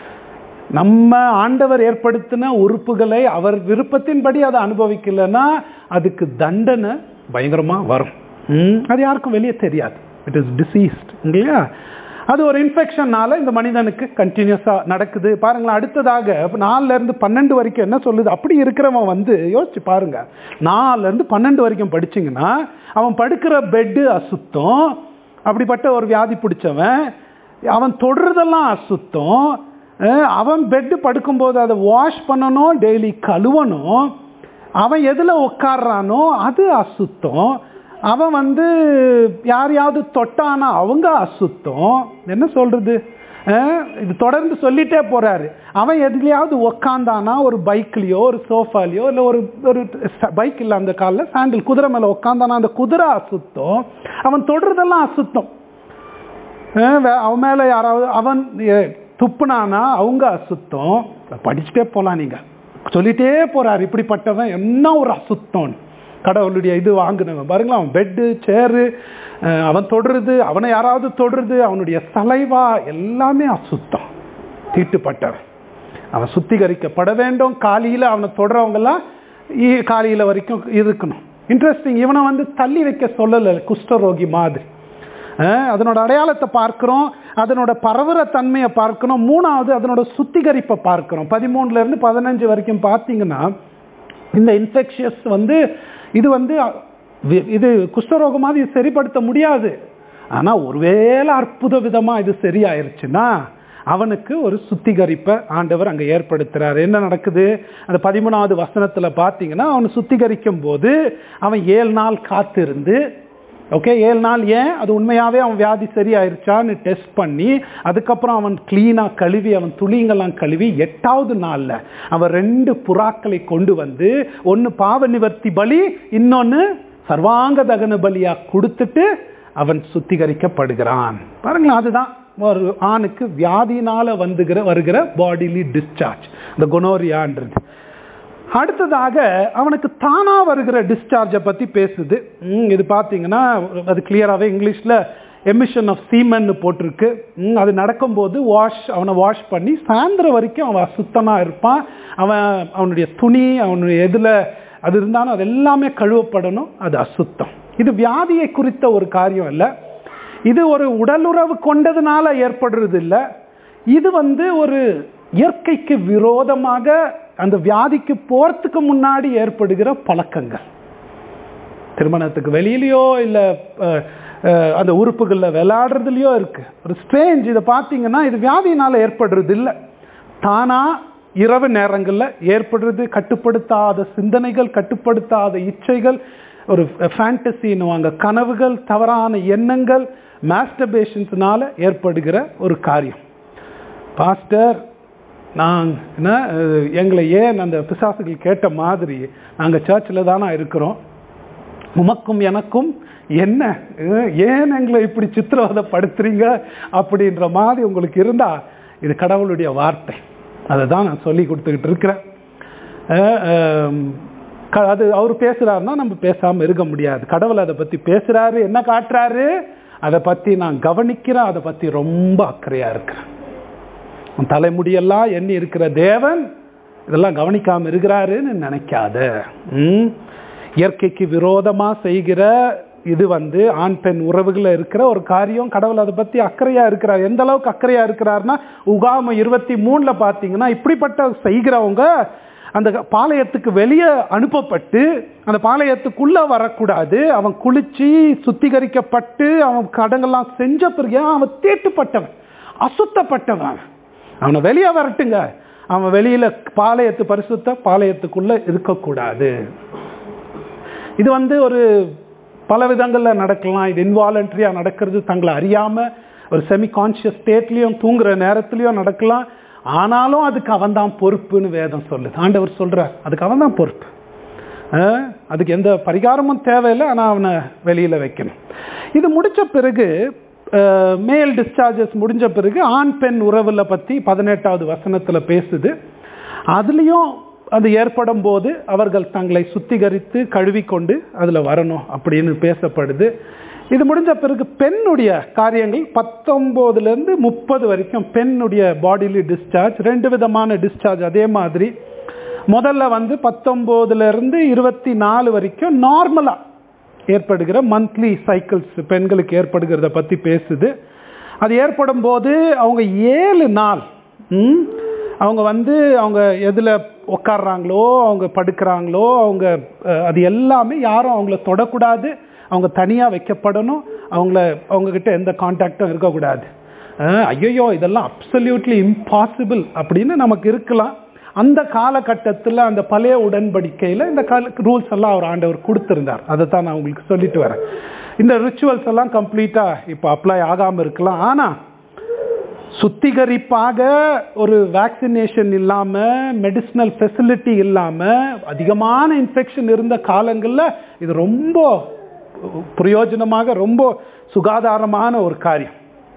நம்ம ஆண்டவர் ஏற்படுத்தின உறுப்புகளை அவர் விருப்பத்தின்படி அதை அனுபவிக்கலைன்னா அதுக்கு தண்டனை பயங்கரமா வரும் ம், அது யாருக்கும் வெளியே தெரியாது இட் இஸ் டிசீஸ்ட் இல்லையா அது ஒரு இன்ஃபெக்ஷன்னால இந்த மனிதனுக்கு கண்டினியூஸா நடக்குது பாருங்களேன் அடுத்ததாக இப்ப நாலுல இருந்து பன்னெண்டு வரைக்கும் என்ன சொல்லுது அப்படி இருக்கிறவன் வந்து யோசிச்சு பாருங்க நாலுல இருந்து பன்னெண்டு வரைக்கும் படிச்சீங்கன்னா அவன் படுக்கிற பெட்டு அசுத்தம் அப்படிப்பட்ட ஒரு வியாதி பிடிச்சவன் அவன் தொடுறதெல்லாம் அசுத்தம் அஹ் அவன் பெட்டு படுக்கும்போது அதை வாஷ் பண்ணணும் டெய்லி கழுவணும் அவன் எதில் உட்கார்றானோ அது அசுத்தம் அவன் வந்து யாரையாவது தொட்டானா அவங்க அசுத்தம் என்ன சொல்றது அஹ் இது தொடர்ந்து சொல்லிட்டே போறாரு அவன் எதுலையாவது உக்காந்தானா ஒரு பைக்லயோ ஒரு சோஃபாலையோ இல்லை ஒரு ஒரு பைக் இல்லை அந்த காலில் சாண்டில் குதிரை மேலே உக்காந்தானா அந்த குதிரை அசுத்தம் அவன் தொடுறதெல்லாம் அசுத்தம் அஹ் வே- அவன் மேல யாராவது அவன் எ- துப்புனானா அவங்க அசுத்தம் படிச்சுட்டே போலாம் நீங்க சொல்லிட்டே போறார் இப்படிப்பட்டவன் என்ன ஒரு அசுத்தம் கடவுளுடைய இது வாங்கினவன் பாருங்களா அவன் பெட்டு சேரு அவன் தொடுறது அவனை யாராவது தொடுறது அவனுடைய சலைவா எல்லாமே அசுத்தம் தீட்டுப்பட்டவன் அவன் சுத்திகரிக்கப்பட வேண்டும் காலையில அவனை தொடரவங்கெல்லாம் இ- காலையில வரைக்கும் இருக்கணும் இன்ட்ரெஸ்டிங் இவனை வந்து தள்ளி வைக்க சொல்லலை குஷ்டரோகி மாதிரி அஹ் அதனோட அடையாளத்தை பார்க்கிறோம் அதனோட பரவுற தன்மையை பார்க்கணும் மூணாவது அதனோட சுத்திகரிப்பை பார்க்கிறோம் பதிமூணுல இருந்து பதினஞ்சு வரைக்கும் பார்த்தீங்கன்னா இந்த இன்ஃபெக்ஷியஸ் வந்து இது வந்து அ, வி- இது குஷ்டரோகம் மாதிரி சரிப்படுத்த முடியாது ஆனா ஒருவேளை அற்புத விதமா இது சரியாயிருச்சுன்னா அவனுக்கு ஒரு சுத்திகரிப்பை ஆண்டவர் அங்க ஏற்படுத்துறாரு என்ன நடக்குது அந்த பதிமூணாவது வசனத்துல பார்த்தீங்கன்னா அவனை சுத்திகரிக்கும் போது அவன் ஏழு நாள் காத்திருந்து ஓகே ஏழு நாள் ஏன் அது உண்மையாவே அவன் வியாதி சரியாயிருச்சான்னு டெஸ்ட் பண்ணி அதுக்கப்புறம் அவன் கிளீனா கழுவி அவன் துளிங்கெல்லாம் கழுவி எட்டாவது நாள்ல அவன் ரெண்டு புறாக்களை கொண்டு வந்து ஒன்னு பாவ நிவர்த்தி பலி இன்னொன்னு சர்வாங்க தகன பலியா கொடுத்துட்டு அவன் சுத்திகரிக்கப்படுகிறான் பாருங்களேன் அதுதான் ஒரு ஆணுக்கு வியாதியினால வந்துகிற வருகிற பாடிலி டிஸ்சார்ஜ் இந்த குணோரியான்றது அடுத்ததாக அவனுக்கு தானா வருகிற டிஸ்சார்ஜை பத்தி பேசுது ம், இது பார்த்தீங்கன்னா அது கிளியராகவே இங்கிலீஷ்ல எமிஷன் ஆஃப் சீமன் போட்டிருக்கு ம், அது நடக்கும்போது வாஷ் அவனை வாஷ் பண்ணி சாயந்தரம் வரைக்கும் அவன் அசுத்தமா இருப்பான் அவன் அவனுடைய துணி அவனுடைய எதுல அது இருந்தாலும் அது எல்லாமே கழுவப்படணும் அது அசுத்தம் இது வியாதியை குறித்த ஒரு காரியம் இல்லை இது ஒரு உடலுறவு கொண்டதுனால ஏற்படுறது இல்லை இது வந்து ஒரு இயற்கைக்கு விரோதமாக அந்த வியாதிக்கு போறதுக்கு முன்னாடி ஏற்படுகிற பழக்கங்கள் திருமணத்துக்கு வெளியிலயோ இல்லை அந்த உறுப்புகளில் விளையாடுறதுலையோ இருக்கு ஒரு ஸ்ட்ரேஞ்ச் இதை பார்த்தீங்கன்னா இது வியாதியினால ஏற்படுறது இல்லை தானா இரவு நேரங்களில் ஏற்படுறது கட்டுப்படுத்தாத சிந்தனைகள் கட்டுப்படுத்தாத இச்சைகள் ஒரு ஃபேண்டசின்னுவாங்க கனவுகள் தவறான எண்ணங்கள் மாஸ்டர்பேஷன்ஸ்னால ஏற்படுகிற ஒரு காரியம் பாஸ்டர் நான் என்ன அஹ், எங்களை ஏன் அந்த பிசாசுகள் கேட்ட மாதிரி நாங்கள் சர்ச்சில் தானே இருக்கிறோம் உமக்கும் எனக்கும் என்ன அஹ், ஏன் எங்களை இப்படி சித்திரவதைப்படுத்துறீங்க அப்படின்ற மாதிரி உங்களுக்கு இருந்தா இது கடவுளுடைய வார்த்தை அதை தான் நான் சொல்லி கொடுத்துக்கிட்டு இருக்கிறேன் அஹ், அஹ், க- அது அவர் பேசுறாருன்னா நம்ம பேசாம இருக்க முடியாது கடவுள் அதை பத்தி பேசுறாரு என்ன காட்டுறாரு அதை பத்தி நான் கவனிக்கிறேன் அதை பத்தி ரொம்ப அக்கறையா இருக்கிறேன் உன் தலைமுடியெல்லாம் எண்ணி இருக்கிற தேவன் இதெல்லாம் கவனிக்காம இருக்கிறாருன்னு நினைக்காத ம்? இயற்கைக்கு விரோதமா செய்கிற இது வந்து ஆண் பெண் உறவுகளில் இருக்கிற ஒரு காரியம் கடவுள் அதை பத்தி அக்கறையா இருக்கிறார் எந்த அளவுக்கு அக்கறையா இருக்கிறாருன்னா உகாம இருபத்தி மூணுல பாத்தீங்கன்னா இப்படிப்பட்ட செய்கிறவங்க அந்த பாளையத்துக்கு வெளியே அனுப்பப்பட்டு அந்த பாளையத்துக்குள்ள வரக்கூடாது அவன் குளிச்சு சுத்திகரிக்கப்பட்டு அவன் கடங்கெல்லாம் செஞ்ச பிறகு அவன் தீட்டுப்பட்டவன் அசுத்தப்பட்டவன் அவனை வெளியே வரட்டுங்க அவன் வெளியில பாளையத்து பரிசுத்த பாளையத்துக்குள்ள இருக்கக்கூடாது இது வந்து ஒரு பல விதங்களில் நடக்கலாம் இது இன்வாலண்டரியாக நடக்கிறது தங்களை அறியாமல் ஒரு செமி கான்ஷியஸ் ஸ்டேட்லேயும் தூங்குற நேரத்துலையும் நடக்கலாம் ஆனாலும் அதுக்கு அவன் தான் பொறுப்புன்னு வேதம் சொல்லுது ஆண்டவர் சொல்கிறார் அதுக்கு அவன் தான் பொறுப்பு அஹ், அதுக்கு எந்த பரிகாரமும் தேவையில்லை ஆனால் அவனை வெளியில் வைக்கணும் இது முடிச்ச பிறகு மேல் டிஸ்சார்ஜஸ் முடிஞ்ச பிறகு ஆண் பெண் உறவில் பற்றி பதினெட்டாவது வசனத்தில் பேசுது அதுலேயும் அது ஏற்படும் போது அவர்கள் தங்களை சுத்திகரித்து கழுவிக்கொண்டு அதில் வரணும் அப்படின்னு பேசப்படுது இது முடிஞ்ச பிறகு பெண்ணுடைய காரியங்கள் பத்தொம்போதுலேருந்து முப்பது வரைக்கும் பெண்ணுடைய பாடிலி டிஸ்சார்ஜ் ரெண்டு விதமான டிஸ்சார்ஜ் அதே மாதிரி முதல்ல வந்து பத்தொம்போதுலேருந்து இருபத்தி நாலு வரைக்கும் நார்மலாக ஏற்படுகிற மந்த்லி சைக்கிள்ஸ் பெண்களுக்கு ஏற்படுகிறத பற்றி பேசுது அது ஏற்படும் போது அவங்க ஏழு நாள் ம், அவங்க வந்து அவங்க எதில் உட்காடுறாங்களோ அவங்க படுக்கிறாங்களோ அவங்க அஹ், அது எல்லாமே யாரும் அவங்கள தொடக்கூடாது அவங்க தனியாக வைக்கப்படணும் அவங்கள அவங்கக்கிட்ட எந்த கான்டாக்டும் இருக்கக்கூடாது ஐயோ இதெல்லாம் அப்சல்யூட்லி இம்பாசிபிள் அப்படின்னு நமக்கு இருக்கலாம் அந்த காலகட்டத்தில் அந்த பழைய உடன்படிக்கையில் இந்த கால ரூல்ஸ் எல்லாம் அவர் ஆண்டவர் கொடுத்துருந்தார் அதை தான் நான் உங்களுக்கு சொல்லிட்டு வரேன் இந்த ரிச்சுவல்ஸ் எல்லாம் கம்ப்ளீட்டாக இப்போ அப்ளை ஆகாமல் இருக்கலாம் ஆனால் சுத்திகரிப்பாக ஒரு வேக்சினேஷன் இல்லாமல் மெடிசினல் ஃபெசிலிட்டி இல்லாமல் அதிகமான இன்ஃபெக்ஷன் இருந்த காலங்களில் இது ரொம்ப பிரயோஜனமாக ரொம்ப சுகாதாரமான ஒரு காரியம்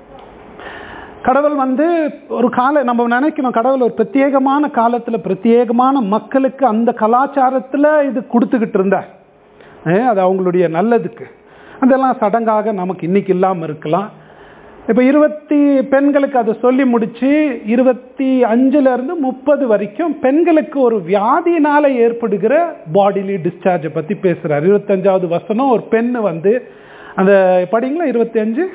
கடவுள் வந்து ஒரு கால நம்ம நினைக்கணும் கடவுள் ஒரு பிரத்யேகமான காலத்தில் பிரத்யேகமான மக்களுக்கு அந்த கலாச்சாரத்தில் இது கொடுத்துக்கிட்டு இருந்தார் அஹ் அது அவங்களுடைய நல்லதுக்கு அதெல்லாம் சடங்காக நமக்கு இன்னைக்கு இல்லாமல் இருக்கலாம் இப்போ இருபத்தி பெண்களுக்கு அதை சொல்லி முடிச்சு இருபத்தி அஞ்சுலேருந்து முப்பது வரைக்கும் பெண்களுக்கு ஒரு வியாதியினால் ஏற்படுகிற பாடிலி டிஸ்சார்ஜை பற்றி பேசுகிறார் இருபத்தஞ்சாவது வசனம் ஒரு பெண்ணு வந்து அந்த படிங்களா இருபத்தி அஞ்சு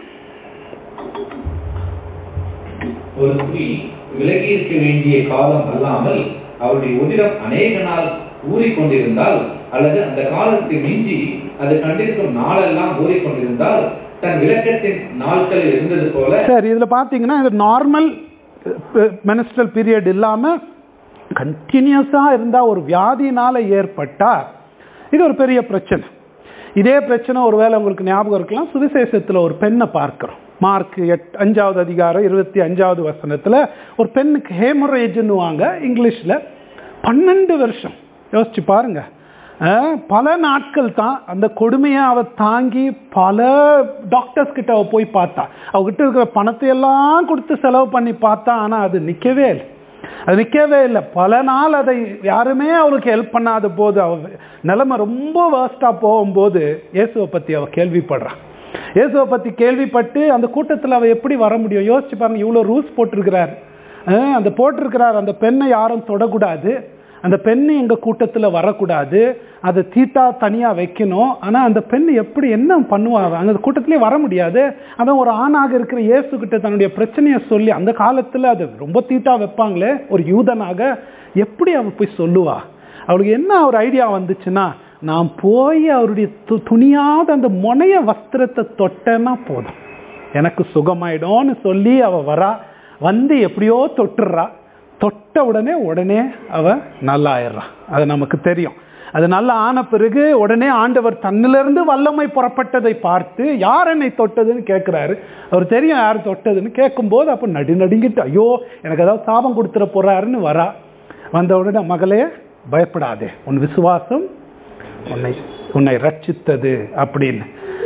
ஒரு ஸ்திரீ விலகி இருக்க வேண்டிய காலம் அல்லாமல் அவருடைய உதிரம் அநேக நாள் ஊறிக்கொண்டிருந்தால் அல்லது அந்த காலத்தை மிஞ்சி அது கண்டிருக்கும் நாளெல்லாம் ஊறிக்கொண்டிருந்தால் தன் விளக்கத்தின் நாட்களில் இருந்தது போல சரி இதில் பார்த்தீங்கன்னா இது நார்மல் மெனஸ்ட்ரல் பீரியட் இல்லாமல் கண்டினியூஸாக இருந்தால் ஒரு வியாதியினால் ஏற்பட்டா இது ஒரு பெரிய பிரச்சனை இதே பிரச்சனை ஒருவேளை உங்களுக்கு ஞாபகம் இருக்கலாம் சுவிசேஷத்தில் ஒரு பெண்ணை பார்க்குறோம் மார்க் எட் அஞ்சாவது அதிகாரம் இருபத்தி அஞ்சாவது வசனத்தில் ஒரு பெண்ணுக்கு ஹேமரேஜ்னுவாங்க இங்கிலீஷில் பன்னெண்டு வருஷம் யோசிச்சு பாருங்க அஹ், பல நாட்கள் தான் அந்த கொடுமையை அவ தாங்கி பல டாக்டர்ஸ் கிட்ட அவ போய் பார்த்தா அவகிட்ட இருக்கிற பணத்தை எல்லாம் கொடுத்து செலவு பண்ணி பார்த்தா ஆனால் அது நிற்கவே இல்லை அது நிற்கவே இல்லை பல நாள் அதை யாருமே அவளுக்கு ஹெல்ப் பண்ணாத போது அவ நிலைமை ரொம்ப வேர்ஸ்டாக போகும்போது இயேசுவை பற்றி அவள் கேள்விப்படுறான் இயேசுவை பற்றி கேள்விப்பட்டு அந்த கூட்டத்தில் அவள் எப்படி வர முடியும் யோசிச்சு பாருங்க இவ்வளோ ரூல்ஸ் போட்டிருக்கிறார் அஹ் அந்த போட்டிருக்கிறார் அந்த பெண்ணை யாரும் தொடக்கூடாது அந்த பெண்ணு எங்கள் கூட்டத்தில் வரக்கூடாது அதை தீட்டா தனியாக வைக்கணும் ஆனால் அந்த பெண் எப்படி என்ன பண்ணுவா அவ? அந்த கூட்டத்திலே வர முடியாது அவன் ஒரு ஆணாக இருக்கிற இயேசு கிட்ட தன்னுடைய பிரச்சனையை சொல்லி அந்த காலத்தில் அது ரொம்ப தீட்டா வைப்பாங்களே ஒரு யூதனாக எப்படி அவன் போய் சொல்லுவா அவளுக்கு என்ன ஒரு ஐடியா வந்துச்சுன்னா நான் போய் அவருடைய து துணியாத அந்த முனைய வஸ்திரத்தை தொட்டேன்னா போதும் எனக்கு சுகமாயிடும்னு சொல்லி அவ வரா வந்து எப்படியோ தொட்டுறா தொட்ட உடனே உடனே அவ நல்லாயிடுறா அது நமக்கு தெரியும் அது நல்லா ஆன பிறகு உடனே ஆண்டவர் தன்னிலிருந்து வல்லமை புறப்பட்டதை பார்த்து யார் என்னை தொட்டதுன்னு கேட்குறாரு அவர் தெரியும் யார் தொட்டதுன்னு கேட்கும்போது அப்போ நடு நடுங்கிட்டு ஐயோ எனக்கு ஏதாவது சாபம் கொடுத்துட போறாருன்னு வரா வந்த உடனே மகளே பயப்படாதே உன் விசுவாசம் உன்னை உன்னை ரட்சித்தது அப்படின்னு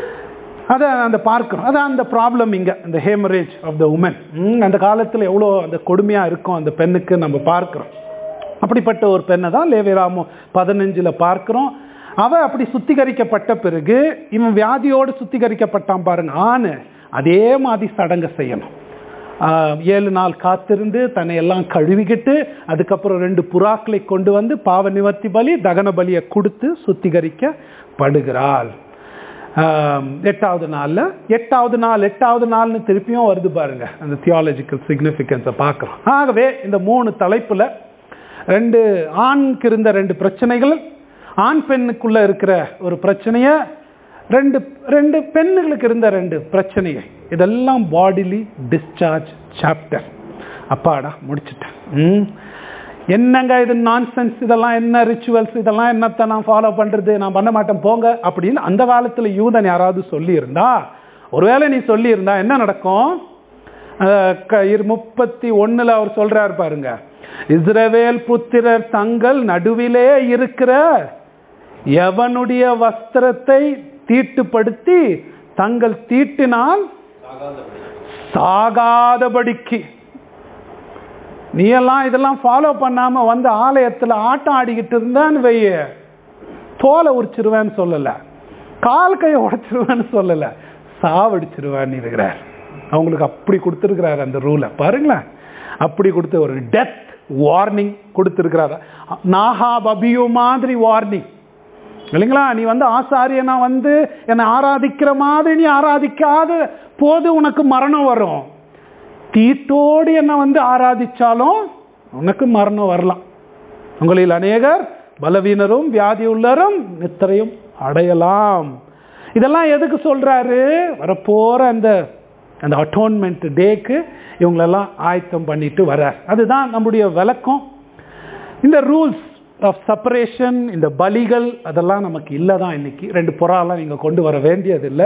அதை அந்த பார்க்குறோம் அதான் அந்த ப்ராப்ளம் இங்கே இந்த ஹேமரேஜ் ஆஃப் த உமன் அந்த காலத்தில் எவ்வளோ அந்த கொடுமையாக இருக்கும் அந்த பெண்ணுக்கு நம்ம பார்க்குறோம் அப்படிப்பட்ட ஒரு பெண்ணை தான் லேவிராமோ பதினஞ்சில் பார்க்குறோம் அவ அப்படி சுத்திகரிக்கப்பட்ட பிறகு இவன் வியாதியோடு சுத்திகரிக்கப்பட்டான் பாருங்க ஆண் அதே மாதிரி சடங்கை செய்யணும் ஆஹ் ஏழு நாள் காத்திருந்து தன்னை எல்லாம் கழுவிக்கிட்டு அதுக்கப்புறம் ரெண்டு புறாக்களை கொண்டு வந்து பாவ நிவர்த்தி பலி தகன பலியை கொடுத்து சுத்திகரிக்கப்படுகிறாள் ஆஹ் எட்டாவது நாளில் எட்டாவது நாள் எட்டாவது நாள்னு திருப்பியும் வருது பாருங்க அந்த தியாலஜிக்கல் சிக்னிஃபிகன்ஸை பார்க்குறோம் ஆகவே இந்த மூணு தலைப்பில் ரெண்டு ஆணுக்கு இருந்த ரெண்டு பிரச்சனைகள் ஆண் பெண்ணுக்குள்ள இருக்கிற ஒரு பிரச்சனைய ரெண்டு ரெண்டு பெண்ணுகளுக்கு இருந்த ரெண்டு பிரச்சனைகள் இதெல்லாம் பாடிலி டிஸ்சார்ஜ் சாப்டர் அப்பாடா முடிச்சிட்டேன் ம் என்னங்க இது நான்சென்ஸ் இதெல்லாம் என்ன ரிச்சுவல்ஸ் இதெல்லாம் என்னத்தை நான் ஃபாலோ பண்றது நான் பண்ண மாட்டேன் போங்க அப்படின்னு அந்த காலத்துல யூதன் யாராவது சொல்லியிருந்தா ஒருவேளை நீ சொல்லியிருந்தா என்ன நடக்கும் அஹ் க- இரு- முப்பத்தி ஒண்ணுல அவர் சொல்றாரு பாருங்க இஸ்ரவேல் புத்திரர் தங்கள் நடுவிலே இருக்கிற எவனுடைய வஸ்திரத்தை தீட்டுப்படுத்தி தங்கள் தீட்டினால் சாகாதபடிக்கு நீ எல்லாம் இதெல்லாம் ஃபாலோ பண்ணாம வந்து ஆலயத்துல ஆட்டம் ஆடிக்கிட்டு இருந்தான்னு வைய தோலை உரிச்சிருவேன்னு சொல்லல கால் கையை உடைச்சிருவேன்னு சொல்லல சாவடிச்சிருவேன்னு இருக்கிறார் அவங்களுக்கு அப்படி கொடுத்துருக்கிறாரு அந்த ரூலை பாருங்களேன் அப்படி கொடுத்து ஒரு டெத் வார்னிங் கொடுத்துருக்கிறாரு நாஹா பபியு மாதிரி வார்னிங் இல்லைங்களா நீ வந்து ஆசாரியனா வந்து என்னை ஆராதிக்கிற மாதிரி நீ ஆராதிக்காத போது உனக்கு மரணம் வரும் தீட்டோடு என்ன வந்து ஆராதிச்சாலும் உனக்கு மரணம் வரலாம் உங்களில் அநேகர் பலவீனரும் வியாதி உள்ளரும் நித்திரையும் அடையலாம் இதெல்லாம் எதுக்கு சொல்றாரு வரப்போற அந்த அந்த அட்டோன்மெண்ட் டேக்கு இவங்களெல்லாம் ஆயத்தம் பண்ணிட்டு வர்றார் அதுதான் நம்முடைய விளக்கம் இந்த ரூல்ஸ் ஆஃப் செப்பரேஷன் இந்த பலிகள் அதெல்லாம் நமக்கு இல்லை தான் இன்னைக்கு ரெண்டு புறாலாம் நீங்கள் கொண்டு வர வேண்டியதில்லை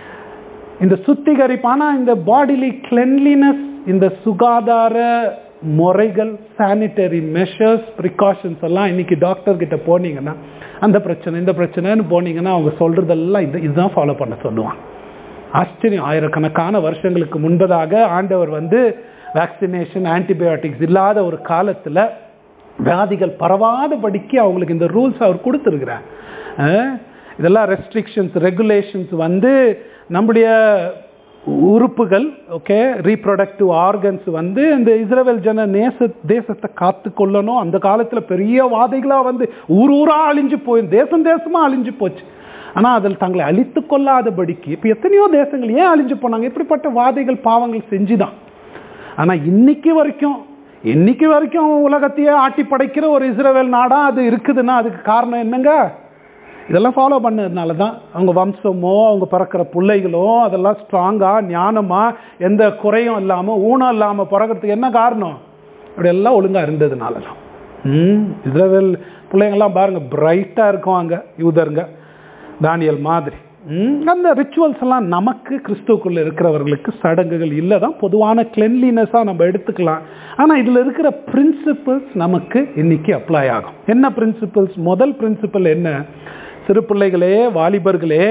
இந்த சுத்திகரிப்பு ஆனால் இந்த பாடிலி கிளென்லினஸ் இந்த சுகாதார முறைகள் சானிட்டரி மெஷர்ஸ் ப்ரிகாஷன்ஸ் எல்லாம் இன்னைக்கு டாக்டர் கிட்ட போனீங்கன்னா அந்த பிரச்சனை இந்த பிரச்சனைன்னு போனீங்கன்னா அவங்க சொல்றதெல்லாம் இது இதுதான் ஃபாலோ பண்ண சொல்லுவாங்க ஆச்சரியம் ஆயிரக்கணக்கான வருஷங்களுக்கு முன்பதாக ஆண்டவர் வந்து வேக்சினேஷன் ஆன்டிபயோட்டிக்ஸ் இல்லாத ஒரு காலத்தில் வியாதிகள் பரவாதபடிக்கு அவங்களுக்கு இந்த ரூல்ஸ் அவர் கொடுத்துருக்கிறார் அஹ் இதெல்லாம் ரெஸ்ட்ரிக்ஷன்ஸ் ரெகுலேஷன்ஸ் வந்து நம்முடைய உறுப்புகள் ஓகே ரீப்ரொடக்டிவ் ஆர்கன்ஸ் வந்து இந்த இஸ்ரேல் ஜன நேச தேசத்தை காத்து கொள்ளணும் அந்த காலத்தில் பெரிய வாதைகளாக வந்து ஊர் ஊராக அழிஞ்சு போய் தேசம் தேசமாக அழிஞ்சு போச்சு ஆனால் அதில் தங்களை அழித்து கொள்ளாதபடிக்கு இப்போ எத்தனையோ தேசங்கள் ஏன் அழிஞ்சு போனாங்க இப்படிப்பட்ட வாதைகள் பாவங்கள் செஞ்சுதான் ஆனால் இன்னைக்கு வரைக்கும் இன்னைக்கு வரைக்கும் உலகத்தையே ஆட்டி படைக்கிற ஒரு இஸ்ரேல் நாடா அது இருக்குதுன்னா அதுக்கு காரணம் என்னங்க இதெல்லாம் ஃபாலோ பண்ணதுனால தான் அவங்க வம்சமோ அவங்க பிறக்கிற பிள்ளைகளோ அதெல்லாம் ஸ்ட்ராங்காக ஞானமாக எந்த குறையும் இல்லாமல் ஊனம் இல்லாமல் பிறக்கிறதுக்கு என்ன காரணம் இப்படி எல்லாம் ஒழுங்காக இருந்ததுனால தான் ம் இஸ்ரேல் பிள்ளைங்கள்லாம் பாருங்கள் பிரைட்டாக இருக்கும் அங்கே யூதருங்க தானியல் மாதிரி ம், அந்த ரிச்சுவல்ஸ் எல்லாம் நமக்கு கிறிஸ்துவுக்குள்ள இருக்கிறவர்களுக்கு சடங்குகள் இல்லை தான் பொதுவான கிளென்லினஸாக நம்ம எடுத்துக்கலாம் ஆனால் இதில் இருக்கிற பிரின்சிபிள்ஸ் நமக்கு இன்னைக்கு அப்ளை ஆகும் என்ன பிரின்சிபிள்ஸ் முதல் பிரின்சிபல் என்ன சிறு பிள்ளைகளே வாலிபர்களே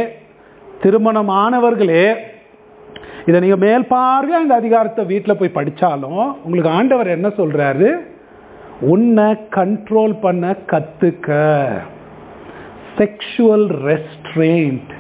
திருமணமானவர்களே இதை நீங்கள் மேல் பார்வையாக இந்த அதிகாரத்தை வீட்டில் போய் படித்தாலும் உங்களுக்கு ஆண்டவர் என்ன சொல்கிறாரு உன்னை கண்ட்ரோல் பண்ண கற்றுக்க செக்ஷுவல் ரெஸ்ட்ரெயின்ட்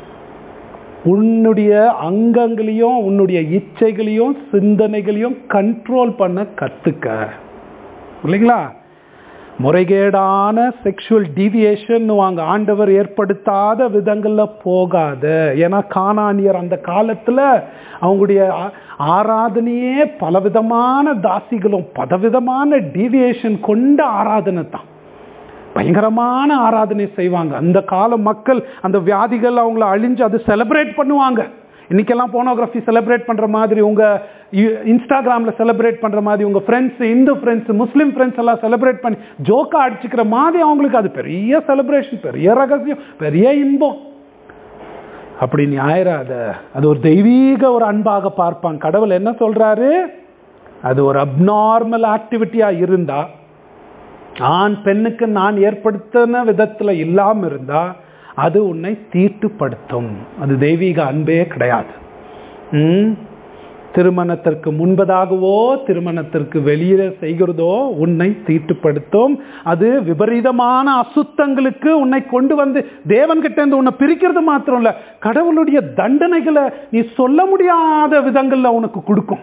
உன்னுடைய அங்கங்களையும் உன்னுடைய இச்சைகளையும் சிந்தனைகளையும் கண்ட்ரோல் பண்ண கற்றுக்க இல்லைங்களா முறைகேடான செக்ஷுவல் டீவியேஷன் வாங்க ஆண்டவர் ஏற்படுத்தாத விதங்களில் போகாத ஏன்னா காணானியர் அந்த காலத்தில் அவங்களுடைய ஆ- ஆராதனையே பலவிதமான தாசிகளும் பலவிதமான டீவியேஷன் கொண்ட ஆராதனை தான் பயங்கரமான ஆராதனை செய்வாங்க அந்த கால மக்கள் அந்த வியாதிகள் அவங்கள அழிஞ்சு அது செலிப்ரேட் பண்ணுவாங்க இன்னைக்கெல்லாம் போனோகிராஃபி செலிப்ரேட் பண்ற மாதிரி உங்க இ- இன்ஸ்டாகிராம்ல செலிப்ரேட் பண்ற மாதிரி உங்க friends Hindu friends Muslim friends எல்லாம் செலிப்ரேட் பண்ணி ஜோக்கா அடிச்சுக்கிற மாதிரி அவங்களுக்கு அது பெரிய செலிப்ரேஷன் பெரிய ரகசியம் பெரிய இன்பம் அப்படி நீ ஆயிராத அது ஒரு தெய்வீக ஒரு அன்பாக பார்ப்பான் கடவுள் என்ன சொல்றாரு அது ஒரு அப்நார்மல் ஆக்டிவிட்டியா இருந்தா ஆண் பெண்ணுக்கு நான் ஏற்படுத்தின விதத்துல இல்லாம இருந்தா அது உன்னை தீட்டுப்படுத்தும் அது தெய்வீக அன்பே கிடையாது ம்? திருமணத்திற்கு முன்பதாகவோ திருமணத்திற்கு வெளியே செய்கிறதோ உன்னை தீட்டுப்படுத்தும் அது விபரீதமான அசுத்தங்களுக்கு உன்னை கொண்டு வந்து தேவன் கிட்ட இருந்து உன்னை பிரிக்கிறது மாத்திரம் இல்ல கடவுளுடைய தண்டனைகளை நீ சொல்ல முடியாத விதங்கள்ல உனக்கு கொடுக்கும்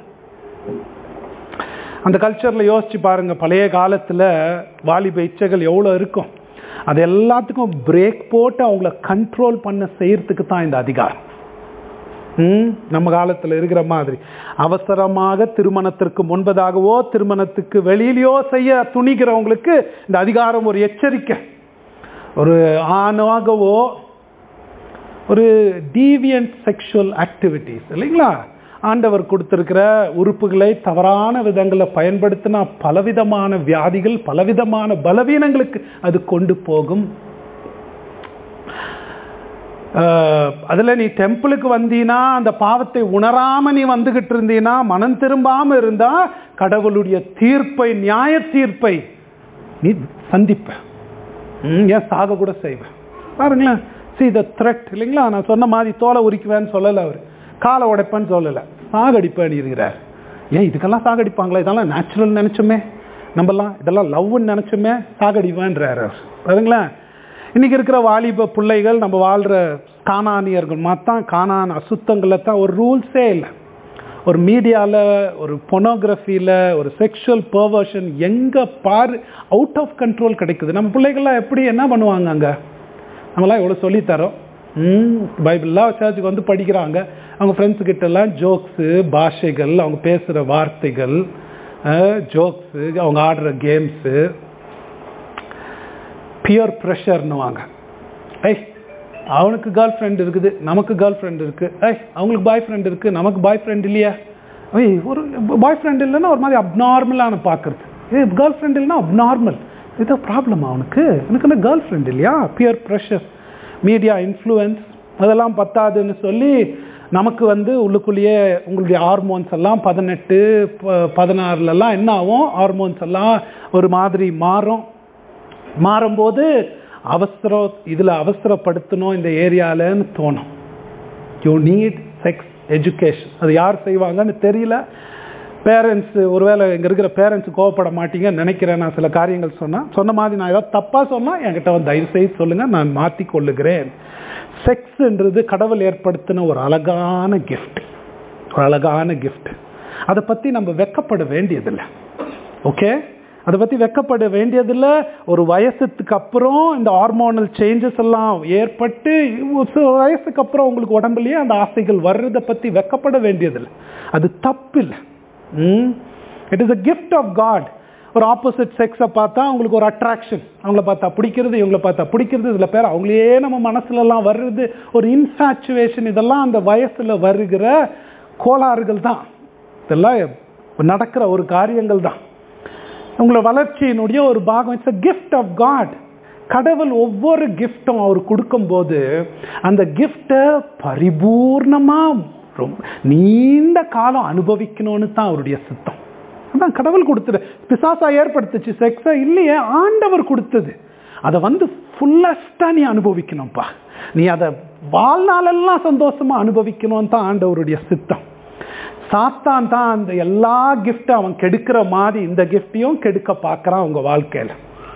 அந்த கல்ச்சரில் யோசிச்சு பாருங்க பழைய காலத்தில் வாலிப இச்சைகள் எவ்வளோ இருக்கும் அது எல்லாத்துக்கும் பிரேக் போட்டு அவங்கள கண்ட்ரோல் பண்ண செய்யறதுக்கு தான் இந்த அதிகாரம் ம், நம்ம காலத்தில் இருக்கிற மாதிரி அவசரமாக திருமணத்திற்கு முன்பதாகவோ திருமணத்துக்கு வெளியிலையோ செய்ய துணிகிறவங்களுக்கு இந்த அதிகாரம் ஒரு எச்சரிக்கை ஒரு ஆணாகவோ ஒரு டீவியன்ட் செக்ஷுவல் ஆக்டிவிட்டீஸ் இல்லைங்களா ஆண்டவர் கொடுத்திருக்கிற உறுப்புகளை தவறான விதங்களில் பயன்படுத்தினா பலவிதமான வியாதிகள் பலவிதமான பலவீனங்களுக்கு அது கொண்டு போகும் அஹ், அதுல நீ டெம்பிளுக்கு வந்தீனா அந்த பாவத்தை உணராம நீ வந்துகிட்டு இருந்தீனா மனம் திரும்பாம இருந்தா கடவுளுடைய தீர்ப்பை நியாய தீர்ப்பை நீ சந்திப்ப ம், ஏன் சாக கூட செய்வேன் பாருங்களேன் see the threat இல்லைங்களா நான் சொன்ன மாதிரி தோலை உரிக்குவேன்னு சொல்லலை அவர் காலை உடைப்பேன்னு சொல்லலை சாகடிப்பேன்னு இருக்கிறார் ஏன் இதுக்கெல்லாம் சாகடிப்பாங்களா இதெல்லாம் நேச்சுரல் நினைச்சோமே நம்மலாம் இதெல்லாம் லவ்னு நினைச்சோமே சாகடிவேன்றார் அவர் பாருங்களேன் இன்னைக்கு இருக்கிற வாலிப பிள்ளைகள் நம்ம வாழ்ற காணானியர்கள் மாத்தான் காணான் அசுத்தங்களில் தான் ஒரு ரூல்ஸே இல்லை ஒரு மீடியாவில் ஒரு பொனோகிராஃபியில் ஒரு செக்ஷுவல் பர்வர்ஷன் எங்கே பாரு அவுட் ஆஃப் கண்ட்ரோல் கிடைக்குது நம்ம பிள்ளைகள்லாம் எப்படி என்ன பண்ணுவாங்க அங்கே நம்மளாம் எவ்வளோ சொல்லித்தரோம் ம் பைபிள்லாம் சர்ச்சுக்கு வந்து படிக்கிறாங்க அவங்க ஃப்ரெண்ட்ஸ் கிட்டலாம் ஜோக்ஸு பாஷைகள் அவங்க பேசுகிற வார்த்தைகள் ஜோக்ஸு அவங்க ஆடுற கேம்ஸு பியர் ப்ரெஷர்னுவாங்க ஐய் அவனுக்கு கேர்ள் ஃப்ரெண்ட் இருக்குது நமக்கு கேர்ள் ஃப்ரெண்ட் இருக்குது ஐய் அவங்களுக்கு பாய் ஃப்ரெண்ட் இருக்குது நமக்கு பாய் ஃப்ரெண்ட் இல்லையா ஐய் ஒரு பாய் ஃப்ரெண்ட் இல்லைன்னா ஒரு மாதிரி அப்நார்மலான பார்க்குறது ஏ கேர்ள் ஃப்ரெண்ட் இல்லைன்னா அப்நார்மல் இது ப்ராப்ளம் அவனுக்கு எனக்கு என்ன கேர்ள் ஃப்ரெண்ட் இல்லையா பியர் ப்ரெஷர் மீடியா இன்ஃப்ளூயன்ஸ் அதெல்லாம் பத்தாதுன்னு சொல்லி நமக்கு வந்து உள்ளுக்குள்ளேயே உங்களுடைய ஹார்மோன்ஸ் எல்லாம் பதினெட்டு ப- பதினாறுலலாம் என்ன ஆகும் ஹார்மோன்ஸ் எல்லாம் ஒரு மாதிரி மாறும் மாறும்போது அவசரம் இதில் அவசரப்படுத்தணும் இந்த ஏரியாலன்னு தோணும் யூ நீட் செக்ஸ் எஜுகேஷன் அது யார் செய்வாங்கன்னு தெரியல பேரண்ட்ஸ் ஒருவேளை இங்கே இருக்கிற பேரண்ட்ஸ் கோவப்பட மாட்டீங்கன்னு நினைக்கிறேன் நான் சில காரியங்கள் சொன்னேன் சொன்ன மாதிரி நான் ஏதாவது தப்பாக சொன்னால் என்கிட்ட வந்து தயவு செய்து சொல்லுங்கள் நான் மாற்றி கொள்ளுகிறேன் செக்ஸ்ன்றது கடவுள் ஏற்படுத்தின ஒரு அழகான கிஃப்ட் ஒரு அழகான கிஃப்ட் அதை பற்றி நம்ம வெக்கப்பட வேண்டியதில்லை ஓகே அதை பற்றி வெக்கப்பட வேண்டியதில்லை ஒரு வயசுக்கு அப்புறம் இந்த ஹார்மோனல் சேஞ்சஸ் எல்லாம் ஏற்பட்டு ஒரு சில வயசுக்கு அப்புறம் உங்களுக்கு உடம்புலயே அந்த ஆசைகள் வர்றதை பற்றி வெக்கப்பட வேண்டியதில்லை அது தப்பு இல்லை it is a gift of God ஒரு ஆப்போசிட் செக்ஸை பார்த்தா அவங்களுக்கு ஒரு அட்ராக்ஷன் அவங்கள பார்த்தா பிடிக்கிறது இவங்கள பார்த்தா பிடிக்கிறது இதில் பேர் அவங்களே நம்ம மனசுலலாம் வர்றது ஒரு இன்ஃபேச்சுவேஷன் இதெல்லாம் அந்த வயசில் வருகிற கோளாறுகள் தான் இதெல்லாம் நடக்கிற ஒரு காரியங்கள் தான் உங்களை வளர்ச்சியினுடைய ஒரு பாகம் it's a gift of God கடவுள் ஒவ்வொரு கிஃப்டும் அவர் கொடுக்கும்போது அந்த கிஃப்டை பரிபூர்ணமாக ரொம்ப நீண்ட காலம் அனுபவிக்கணும்னு தான் அவருடைய சித்தம் அதான் கடவுள் கொடுத்தது பிசாசா ஏற்படுத்துச்சு செக்ஸை இல்லையே ஆண்டவர் கொடுத்தது அதை வந்து ஃபுல்லஸ்ட்டாக நீ அனுபவிக்கணும்ப்பா நீ அதை வாழ்நாளெல்லாம் சந்தோஷமா அனுபவிக்கணும்னு தான் ஆண்டவருடைய சித்தம் சாத்தான் தான் அந்த எல்லா கிஃப்ட்டும் அவன் கெடுக்கிற மாதிரி இந்த கிஃப்டையும் கெடுக்க பார்க்குறான் அவங்க வாழ்க்கையில்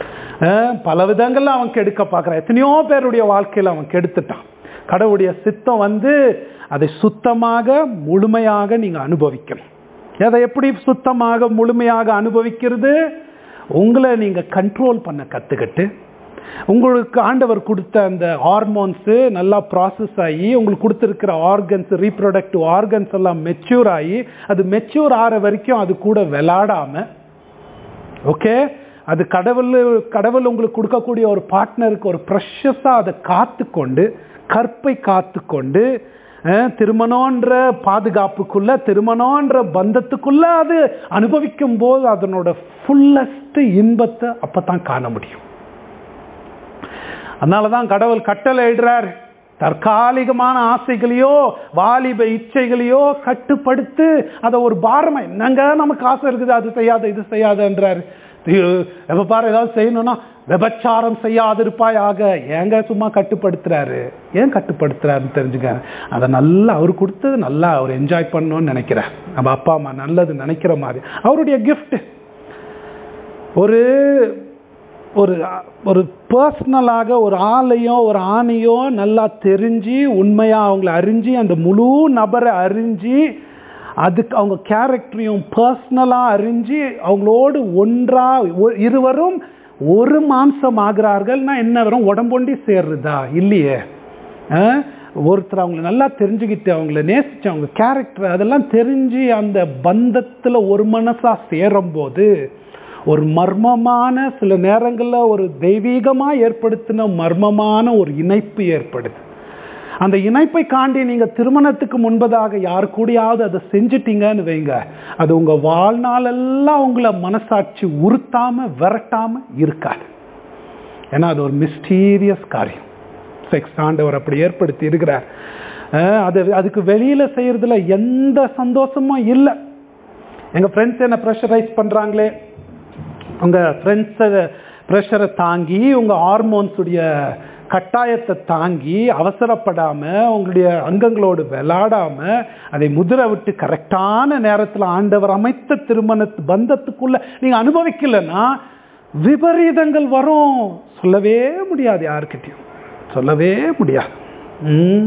பல விதங்கள்ல அவன் கெடுக்க பார்க்குறான் எத்தனையோ பேருடைய வாழ்க்கையில் அவன் கெடுத்துட்டான் கடவுளுடைய சித்தம் வந்து அதை சுத்தமாக முழுமையாக நீங்கள் அனுபவிக்கணும் அதை எப்படி சுத்தமாக முழுமையாக அனுபவிக்கிறது உங்களை நீங்கள் கண்ட்ரோல் பண்ண கற்றுக்கிட்டு உங்களுக்கு ஆண்டவர் கொடுத்த அந்த ஹார்மோன்ஸு நல்லா ப்ராசஸ் ஆகி உங்களுக்கு கொடுத்துருக்கிற ஆர்கன்ஸ் ரீப்ரொடக்டிவ் ஆர்கன்ஸ் எல்லாம் மெச்சூர் ஆகி அது மெச்சூர் ஆகிற வரைக்கும் அது கூட விளாடாம ஓகே அது கடவுள் கடவுள் உங்களுக்கு கொடுக்கக்கூடிய ஒரு பார்ட்னருக்கு ஒரு ப்ரெஷஸாக அதை காத்துக்கொண்டு கற்பை காத்துக்கொண்டு திருமணன்ற பாதுகாப்புக்குள்ள திருமணன்ற பந்தத்துக்குள்ள அது அனுபவிக்கும் போது அதனோட ஃபுல்லஸ்ட் இன்பத்தை அப்பதான் காண முடியும் அதனாலதான் கடவுள் கட்டளை இடுறார் தற்காலிகமான ஆசைகளையோ வாலிப இச்சைகளையோ கட்டுப்படுத்து அதை ஒரு பாரமா என்னங்க நமக்கு ஆசை இருக்குது அது செய்யாத இது செய்யாதன்றார் எப்ப பாரு ஏதாவது செய்யணும்னா விபச்சாரம் செய்யாதிருப்பாயாக ஏங்க சும்மா கட்டுப்படுத்துறாரு ஏன் கட்டுப்படுத்துறாருன்னு தெரிஞ்சுக்க அதை நல்லா அவர் கொடுத்தது நல்லா அவர் என்ஜாய் பண்ணணும்னு நினைக்கிறார் நம்ம அப்பா அம்மா நல்லது நினைக்கிற மாதிரி அவருடைய கிஃப்ட் ஒரு ஒரு ஒரு பர்சனலாக ஒரு ஆளையோ ஒரு ஆணையோ நல்லா தெரிஞ்சு உண்மையாக அவங்கள அறிஞ்சு அந்த முழு நபரை அறிஞ்சு அதுக்கு அவங்க கேரக்டரையும் பர்சனலாக அறிஞ்சு அவங்களோடு ஒன்றா இருவரும் ஒரு மாம்சம் ஆகிறார்கள்னா என்ன வரும் உடம்பொண்டி சேர்றதா இல்லையே ஒருத்தர் அவங்கள நல்லா தெரிஞ்சுக்கிட்டு அவங்கள நேசிச்சு அவங்க கேரக்டர் அதெல்லாம் தெரிஞ்சு அந்த பந்தத்தில் ஒரு மனசாக சேரும்போது ஒரு மர்மமான சில நேரங்களில் ஒரு தெய்வீகமாக ஏற்படுத்தின மர்மமான ஒரு இணைப்பு ஏற்படுது அந்த இணைப்பை காண்டி நீங்கள் திருமணத்துக்கு முன்பதாக யார் கூடயாவது அதை செஞ்சிட்டீங்கன்னு வைங்க அது உங்கள் வாழ்நாளெல்லாம் உங்களை மனசாட்சி உறுத்தாம விரட்டாம இருக்காது ஏன்னா அது ஒரு மிஸ்டீரியஸ் காரியம் செக்ஸ் ஆண்டவர் அப்படி ஏற்படுத்தி இருக்கிறார் அஹ் அது அதுக்கு வெளியில செய்யறதுல எந்த சந்தோஷமும் இல்லை எங்க ஃப்ரெண்ட்ஸ் என்ன ப்ரெஷரைஸ் பண்றாங்களே உங்க ஃப்ரெண்ட்ஸை ப்ரெஷரை தாங்கி உங்க ஹார்மோன்ஸ் உடைய கட்டாயத்தை தாங்கி அவசரப்படாம உங்களுடைய அங்கங்களோடு விளையாடாம அதை முதிர விட்டு கரெக்டான நேரத்தில் ஆண்டவர் அமைத்த திருமண பந்தத்துக்குள்ள நீங்க அனுபவிக்கலைன்னா விபரீதங்கள் வரும் சொல்லவே முடியாது யாருக்கிட்டையும் சொல்லவே முடியாது ம்.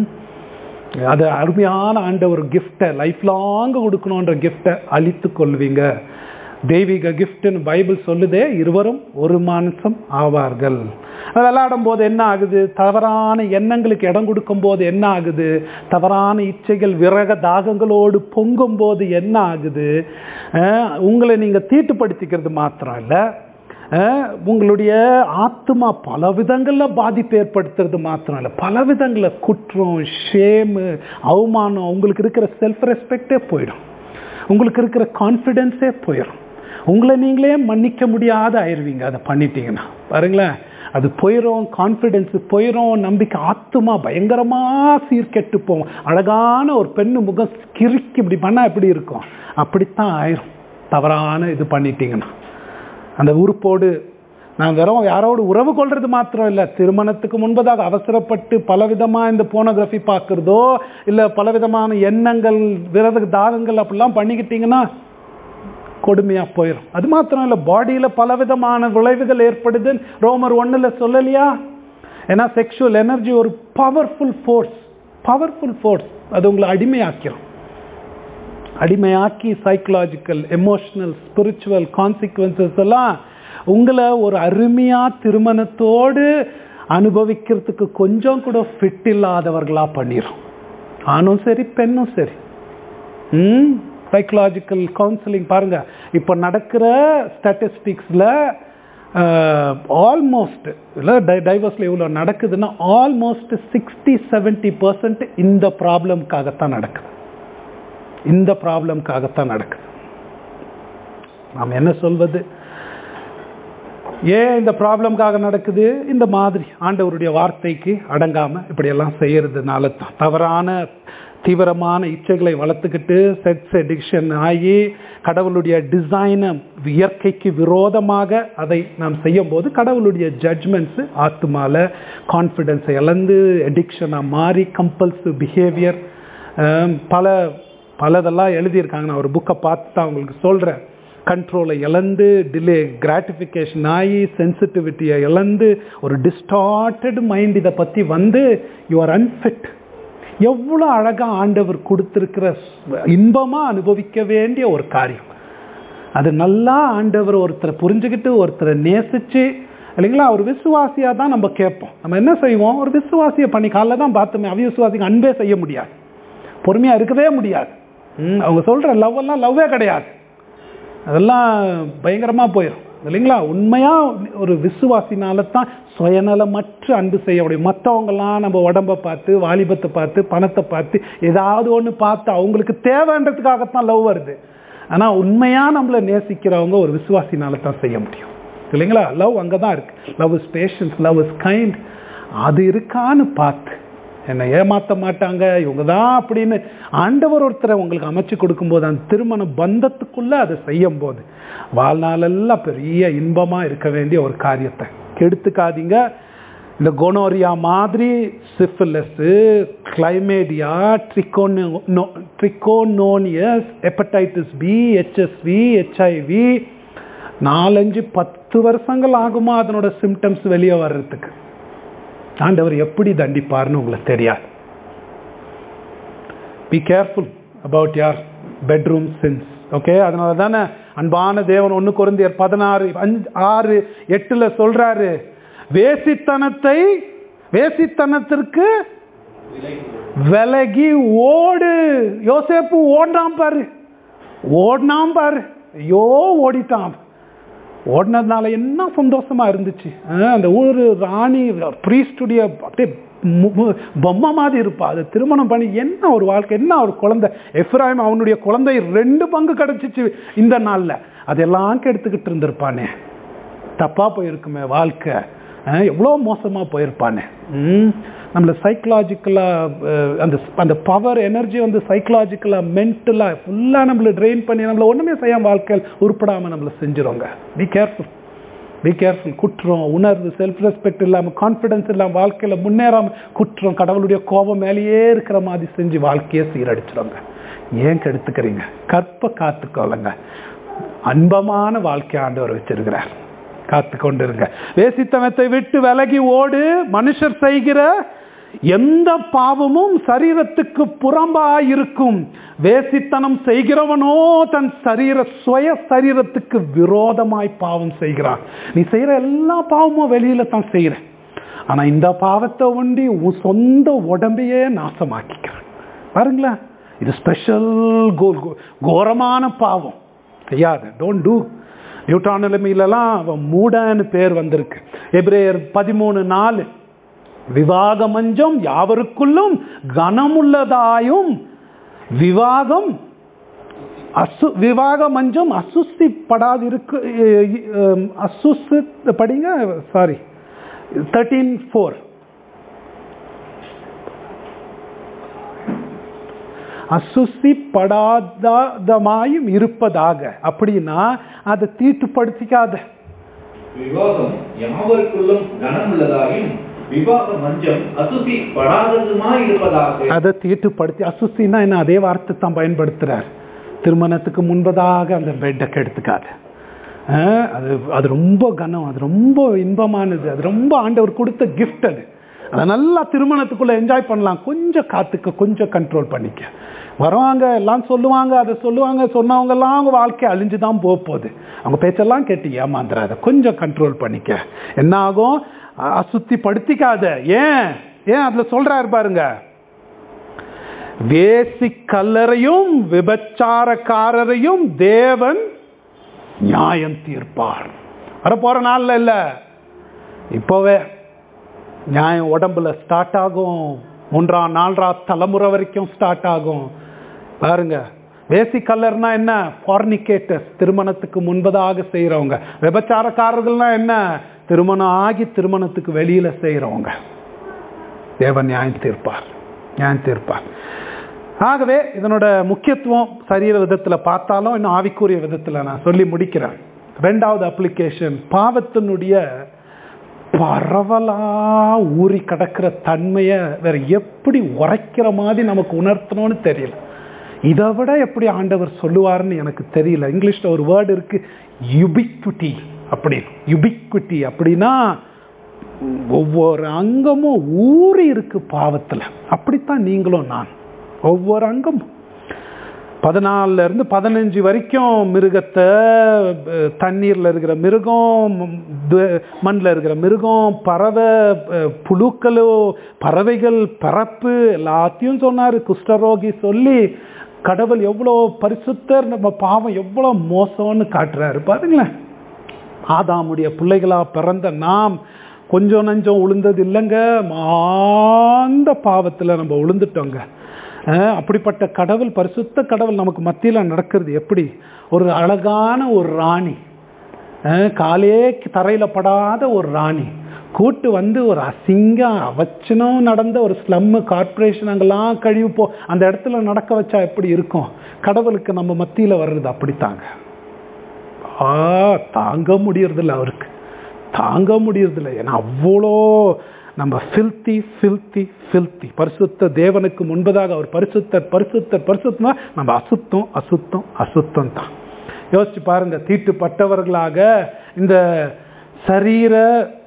அது அருமையான ஆண்ட ஒரு கிஃப்டை லைஃப் லாங் கொடுக்கணுன்ற கிஃப்டை அழித்து கொள்வீங்க தெய்வீக கிஃப்ட்னு பைபிள் சொல்லுதே இருவரும் ஒரு மானசம் ஆவார்கள் அது விளையாடும் போது என்ன ஆகுது தவறான எண்ணங்களுக்கு இடம் கொடுக்கும் போது என்ன ஆகுது தவறான இச்சைகள் விரக தாகங்களோடு பொங்கும் போது என்ன ஆகுது அஹ் உங்களை நீங்க தீட்டுப்படுத்திக்கிறது மாத்திரம் இல்லை அஹ் உங்களுடைய ஆத்மா பல விதங்களில் பாதிப்பு ஏற்படுத்துறது மாத்திரம் இல்லை பல விதங்களில் குற்றம் ஷேமு அவமானம் உங்களுக்கு இருக்கிற செல்ஃப் ரெஸ்பெக்டே போயிடும் உங்களுக்கு இருக்கிற கான்ஃபிடென்ஸே போயிடும் உங்களை நீங்களே மன்னிக்க முடியாத ஆயிடுவீங்க அதை பண்ணிட்டீங்கன்னா பாருங்களேன் அது போயிடும் கான்ஃபிடென்ஸ் போயிடும் நம்பிக்கை ஆத்துமா பயங்கரமா சீர்கெட்டு போகும் அழகான ஒரு பெண்ணு முகம் கிறுக்கி இப்படி பண்ணா எப்படி இருக்கும் அப்படித்தான் ஆயிரும் தவறான இது பண்ணிட்டீங்கன்னா அந்த உறுப்போடு நான் வெறும் யாரோடு உறவு கொள்றது மாத்திரம் இல்லை திருமணத்துக்கு முன்பதாக அவசரப்பட்டு பலவிதமாக இந்த போனோகிராஃபி பார்க்குறதோ இல்லை பலவிதமான எண்ணங்கள் விரத தாகங்கள் அப்படிலாம் பண்ணிக்கிட்டீங்கன்னா கொடுமையாக போயிடும் அது மாத்திரம் இல்லை பாடியில் பலவிதமான விளைவுகள் ஏற்படுது ரோமர் ஒன்றில் சொல்லலையா ஏன்னா செக்ஷுவல் எனர்ஜி ஒரு பவர்ஃபுல் ஃபோர்ஸ் பவர்ஃபுல் ஃபோர்ஸ் அது உங்களை அடிமையாக்கிரும் அடிமையாக்கி சைக்கலாஜிக்கல் எமோஷனல் ஸ்பிரிச்சுவல் கான்சிக்வன்சஸ் எல்லாம் உங்களை ஒரு அருமையா திருமணத்தோடு அனுபவிக்கிறதுக்கு கொஞ்சம் கூட ஃபிட் இல்லாதவர்களா பண்ணிடும் ஆணும் சரி பெண்ணும் சரி ம் சைக்கலாஜிக்கல் கவுன்சிலிங் பாருங்க இப்போ நடக்கிற ஸ்டாட்டிஸ்டிக்ஸில் ஆல்மோஸ்ட் இல்லை டை டைவர்ஸில் இவ்வளோ நடக்குதுன்னா ஆல்மோஸ்ட் சிக்ஸ்டி செவன்ட்டி பர்சன்ட் இந்த ப்ராப்ளம்காகத்தான் நடக்குது இந்த ப்ராப்ளம்காகத்தான் நடக்குது நாம் என்ன சொல்வது ஏன் இந்த ப்ராப்ளம்காக நடக்குது இந்த மாதிரி ஆண்டவருடைய வார்த்தைக்கு அடங்காம இப்படியெல்லாம் செய்யறதுனால தான் தவறான தீவிரமான இச்சைகளை வளர்த்துக்கிட்டு செக்ஸ் எடிக்ஷன் ஆகி கடவுளுடைய டிசைனை இயற்கைக்கு விரோதமாக அதை நாம் செய்யும் போது கடவுளுடைய ஜட்ஜ்மெண்ட்ஸு ஆத்துமால கான்ஃபிடென்ஸை இழந்து எடிக்ஷனாக மாறி கம்பல்சிவ் பிஹேவியர் பல பலதெல்லாம் எழுதியிருக்காங்க நான் ஒரு புக்கை பார்த்து தான் உங்களுக்கு சொல்கிறேன் கண்ட்ரோலை இழந்து டிலே கிராட்டிஃபிகேஷன் ஆகி சென்சிட்டிவிட்டியை இழந்து ஒரு டிஸ்டார்டட் மைண்ட் இதை பற்றி வந்து யூ ஆர் அன்ஃபிட் எவ்வளோ அழகாக ஆண்டவர் கொடுத்துருக்கிற இன்பமாக அனுபவிக்க வேண்டிய ஒரு காரியம் அது நல்லா ஆண்டவர் ஒருத்தரை புரிஞ்சுக்கிட்டு ஒருத்தரை நேசித்து இல்லைங்களா ஒரு விசுவாசியாக தான் நம்ம கேட்போம் நம்ம என்ன செய்வோம் ஒரு விசுவாசியை பண்ணி காலைல தான் பார்த்தோமே அவிசுவாசிக்கு அன்பே செய்ய முடியாது பொறுமையாக இருக்கவே முடியாது ம், அவங்க சொல்கிற லவ் எல்லாம் லவ்வே கிடையாது அதெல்லாம் பயங்கரமாக போயிடும் இல்லைங்களா உண்மையாக ஒரு விசுவாசினால தான் சுயநலமற்ற அன்பு செய்ய முடியும் மற்றவங்கெல்லாம் நம்ம உடம்பை பார்த்து வாலிபத்தை பார்த்து பணத்தை பார்த்து ஏதாவது ஒன்று பார்த்து அவங்களுக்கு தேவைன்றதுக்காகத்தான் லவ் வருது ஆனால் உண்மையாக நம்மளை நேசிக்கிறவங்க ஒரு விசுவாசினால தான் செய்ய முடியும் இல்லைங்களா லவ் அங்கே தான் இருக்கு love is patience love is kind அது இருக்கான்னு பார்த்து என்னை ஏமாற்ற மாட்டாங்க இவங்க தான் அப்படின்னு ஆண்டவர் ஒருத்தரை உங்களுக்கு அமைச்சு கொடுக்கும்போது அந்த திருமண பந்தத்துக்குள்ள அதை செய்யும் போது வாழ்நாளெல்லாம் பெரிய இன்பமா இருக்க வேண்டிய ஒரு காரியத்தை கெடுத்துக்காதீங்க இந்த கொனோரியா மாதிரி சிஃபிலஸு கிளைமேடியா ட்ரிகோனோ trichomoniasis hepatitis B HSV HIV நாலஞ்சு பத்து வருஷங்கள் ஆகுமா அதனோட சிம்டம்ஸ் வெளியே வர்றதுக்கு ஆண்டவர் எப்படி தண்டிப்பார்னு உங்களுக்கு தெரியாது be careful about your bedroom sins okay அதனால தானே அன்பான தேவன் ஒன்று குறைந்தியர் பதினாறு அஞ்சு ஆறு எட்டுல சொல்றாரு வேசித்தனத்தை வேசித்தனத்திற்கு விலகி ஓடு யோசேப்பு ஓடினான் பாரு ஓடினான் பாரு ஐயோ ஓடிட்டான் ஓடினதுனால என்ன சந்தோஷமா இருந்துச்சு அஹ் அந்த ஊர் ராணி ப்ரீஸ்டுடைய அப்படியே மு- மு- பொம்மை மாதிரி இருப்பா அது திருமணம் பண்ணி என்ன ஒரு வாழ்க்கை என்ன ஒரு குழந்தை எஃப்ராயிம் அவனுடைய குழந்தை ரெண்டு பங்கு கிடைச்சிச்சு இந்த நாள்ல அதெல்லாம் கெடுத்துக்கிட்டு இருந்திருப்பானே தப்பா போயிருக்குமே வாழ்க்கை அஹ் எவ்வளோ மோசமா போயிருப்பானே ம். நம்மள சைக்கலாஜிக்கலா அந்த அந்த பவர் எனர்ஜி வந்து சைக்கலாஜிக்கலா மென்டலா ஃபுல்லா நம்மள ட்ரெயின் பண்ணி நம்மள ஒண்ணுமே செய்யாம வாழ்க்கையில் உருப்படாம நம்மள செஞ்சிருவாங்க பி கேர்ஃபுல் பி கேர்ஃபுல் குற்றம் உணர்வு செல்ஃப் ரெஸ்பெக்ட் இல்லாம கான்ஃபிடன்ஸ் இல்லாம வாழ்க்கையில முன்னேறாம குற்றம் கடவுளுடைய கோபம் மேலேயே இருக்கிற மாதிரி செஞ்சு வாழ்க்கையை சீரடிச்சிருவாங்க ஏன் கெடுத்துக்கிறீங்க கற்ப காத்துக்கோளுங்க அன்பமான வாழ்க்கை ஆண்டவர் வச்சிருக்கிறார் காத்து கொண்டிருங்க வேசித்தனத்தை விட்டு விலகி ஓடு மனுஷர் செய்கிற எந்த பாவமும் சரீரத்துக்கு புறம்பாயிருக்கும் வேசித்தனம் செய்கிறவனோ தன் சரீர சுய சரீரத்துக்கு விரோதமாய் பாவம் செய்கிறான் நீ செய்யற எல்லா பாவமும் வெளியில தான் செய்யற ஆனா இந்த பாவத்தை ஒண்டி உன் சொந்த உடம்பையே நாசமாக்கிக்கிறான் பாருங்களேன் இது ஸ்பெஷல் கோரமான பாவம் செய்யாத டோன்ட் டூ நியூட்ரானலமிலலாம் அவன் மூடன்னு பேர் வந்திருக்கு எப்ரேயர் பதிமூணு நாலு விவாக மஞ்சம் யாவருக்குள்ளும் கனமுள்ளதாயும் விவாகம் அசு விவாக மஞ்சம் அசுஸ்திப்படாது இருக்கு அசுசு படிங்க சாரி தேர்ட்டீன் ஃபோர் அசுசிப்படாதமாயும் இருப்பதாக அப்படின்னா அதை தீட்டுப்படுத்திக்காத விவாகம் யாவருக்குள்ளும் கனமுள்ளதாயும் விவாக மஞ்சம் அசுசி படாததுமா இருப்பதாக அதை தீட்டுப்படுத்தி அசுசின்னா என்ன அதே வார்த்தை தான் பயன்படுத்துறார் திருமணத்துக்கு முன்பதாக அந்த பெட்டை கெடுத்துக்காது ஆஹ் அது அது ரொம்ப கனம் அது ரொம்ப இன்பமானது அது ரொம்ப ஆண்டவர் கொடுத்த கிஃப்ட் அது அதை நல்லா திருமணத்துக்குள்ள என்ஜாய் பண்ணலாம் கொஞ்சம் காத்துக்க கொஞ்சம் கண்ட்ரோல் பண்ணிக்க வருவாங்க எல்லாம் சொல்லுவாங்க அதை சொல்லுவாங்க சொன்னவங்க எல்லாம் அவங்க வாழ்க்கை அழிஞ்சு தான் போக போகுது அவங்க பேச்செல்லாம் கேட்டு ஏமாந்துறாத கொஞ்சம் கண்ட்ரோல் பண்ணிக்க என்ன ஆகும் அ- அசுத்தி படுத்திக்காத ஏன் ஏன் அதுல சொல்றாரு பாருங்க வேசி கல்லறையும் விபச்சாரக்காரரையும் தேவன் நியாயம் தீர்ப்பார் வர போற நாள்ல இல்ல இப்போவே நியாயம் உடம்புல ஸ்டார்ட் ஆகும் மூன்றாம் நான்காம் தலைமுறை வரைக்கும் ஸ்டார்ட் ஆகும் பாருங்க வேசி கல்லர்னா என்ன ஃபார்னிகேட்டர்ஸ் திருமணத்துக்கு முன்பதாக செய்யறவங்க விபச்சாரக்காரர்கள்னா என்ன திருமணம் ஆகி திருமணத்துக்கு வெளியில செய்யறவங்க தேவன் நியாயம் தீர்ப்பார் நியாயம் தீர்ப்பார் ஆகவே இதனோட முக்கியத்துவம் சரீர விதத்துல பார்த்தாலும் இன்னும் ஆவிக்குரிய விதத்துல நான் சொல்லி முடிக்கிறேன் ரெண்டாவது அப்ளிகேஷன் பாவத்தினுடைய பரவலா ஊறி கிடக்கிற தன்மையை வேற எப்படி உரைக்கிற மாதிரி நமக்கு உணர்த்தணும்னு தெரியல இதை விட எப்படி ஆண்டவர் சொல்லுவாருன்னு எனக்கு தெரியல இங்கிலீஷ்ல ஒரு வேர்டு இருக்கு யுபிக்விட்டி அப்படி யுபிக்விட்டி அப்படின்னா ஒவ்வொரு அங்கமும் ஊறி இருக்கு பாவத்துல அப்படித்தான் நீங்களும் நான் ஒவ்வொரு அங்கமும் பதினாலுல இருந்து பதினஞ்சு வரைக்கும் மிருகத்தை அஹ், தண்ணீர்ல இருக்கிற மிருகம் து- மண்ணுல இருக்கிற மிருகம் பறவை அஹ், புழுக்களோ பறவைகள் பறப்பு எல்லாத்தையும் சொன்னாரு குஷ்டரோகி சொல்லி கடவுள் எவ்வளோ பரிசுத்தர் நம்ம பாவம் எவ்வளோ மோசம்னு காட்டுறாரு பாருங்களேன் ஆதாமுடைய பிள்ளைகளா பிறந்த நாம் கொஞ்சம் நஞ்சம் உளுந்தது இல்லைங்க மாந்த பாவத்துல நம்ம உளுந்துட்டோங்க அஹ் அப்படிப்பட்ட கடவுள் பரிசுத்த கடவுள் நமக்கு மத்தியில நடக்கிறது எப்படி ஒரு அழகான ஒரு ராணி அஹ் காலே தரையில படாத ஒரு ராணி கூட்டு வந்து ஒரு அசிங்க அவச்சனம் நடந்த ஒரு ஸ்லம்மு கார்ப்பரேஷன் அங்கெல்லாம் கழிவு போ அந்த இடத்துல நடக்க வச்சா எப்படி இருக்கும் கடவுளுக்கு நம்ம மத்தியில வர்றது அப்படித்தாங்க ஆ தாங்க முடியறதில்ல அவருக்கு தாங்க முடியறதில்ல ஏன்னா அவ்வளோ நம்ம ஃபில்த்தி ஃபில்த்தி ஃபில்த்தி பரிசுத்த தேவனுக்கு முன்பதாக அவர் பரிசுத்தர் பரிசுத்தர் பரிசுத்தம்னா நம்ம அசுத்தம் அசுத்தம் அசுத்தம் தான் யோசிச்சு பாருங்க தீட்டுப்பட்டவர்களாக இந்த சரீர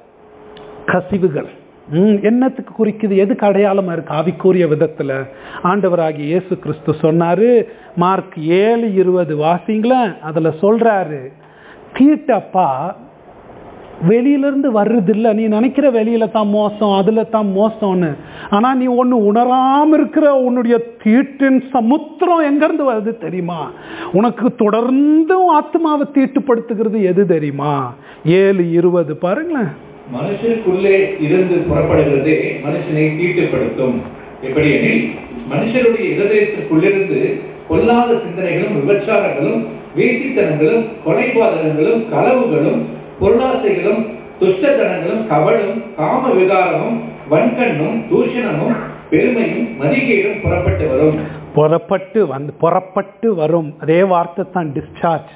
கசிவுகள் ம், என்னத்துக்கு குறிக்குது எதுக்கு அடையாளமா இருக்கு ஆவிக்குரிய விதத்துல ஆண்டவராகிய இயேசு கிறிஸ்து சொன்னாரு மார்க் ஏழு இருபது வாசிங்களேன் அதுல சொல்றாரு தீட்டப்பா வெளியிலேருந்து வர்றது இல்லை நீ நினைக்கிற வெளியில தான் மோசம் அதில் தான் மோசம்னு ஆனால் நீ ஒன்று உணராமல் இருக்கிற உன்னுடைய தீட்டின் சமுத்திரம் எங்கேருந்து வருது தெரியுமா உனக்கு தொடர்ந்தும் ஆத்மாவை தீட்டுப்படுத்துகிறது எது தெரியுமா ஏழு இருபது பாருங்களேன் மனுஷருக்குள்ளே இருந்து புறப்படுகிறதே மனுஷனை தீட்டுப்படுத்தும் எப்படியெனில் மனுஷருடைய இருதயத்திற்குள்ளிருந்து பொல்லாத சிந்தனைகளும் விபச்சாரங்களும் வேசித்தனங்களும் கொலைபாதகங்களும் களவுகளும் பொருளாசைகளும் துஷ்டத்தனங்களும் கவலும் காம விகாரமும் வன்கண்ணும் தூஷணமும் பெருமையும் மதிகேடும் புறப்பட்டு வரும் புறப்பட்டு வந்து புறப்பட்டு வரும் அதே வார்த்தை தான் டிஸ்சார்ஜ்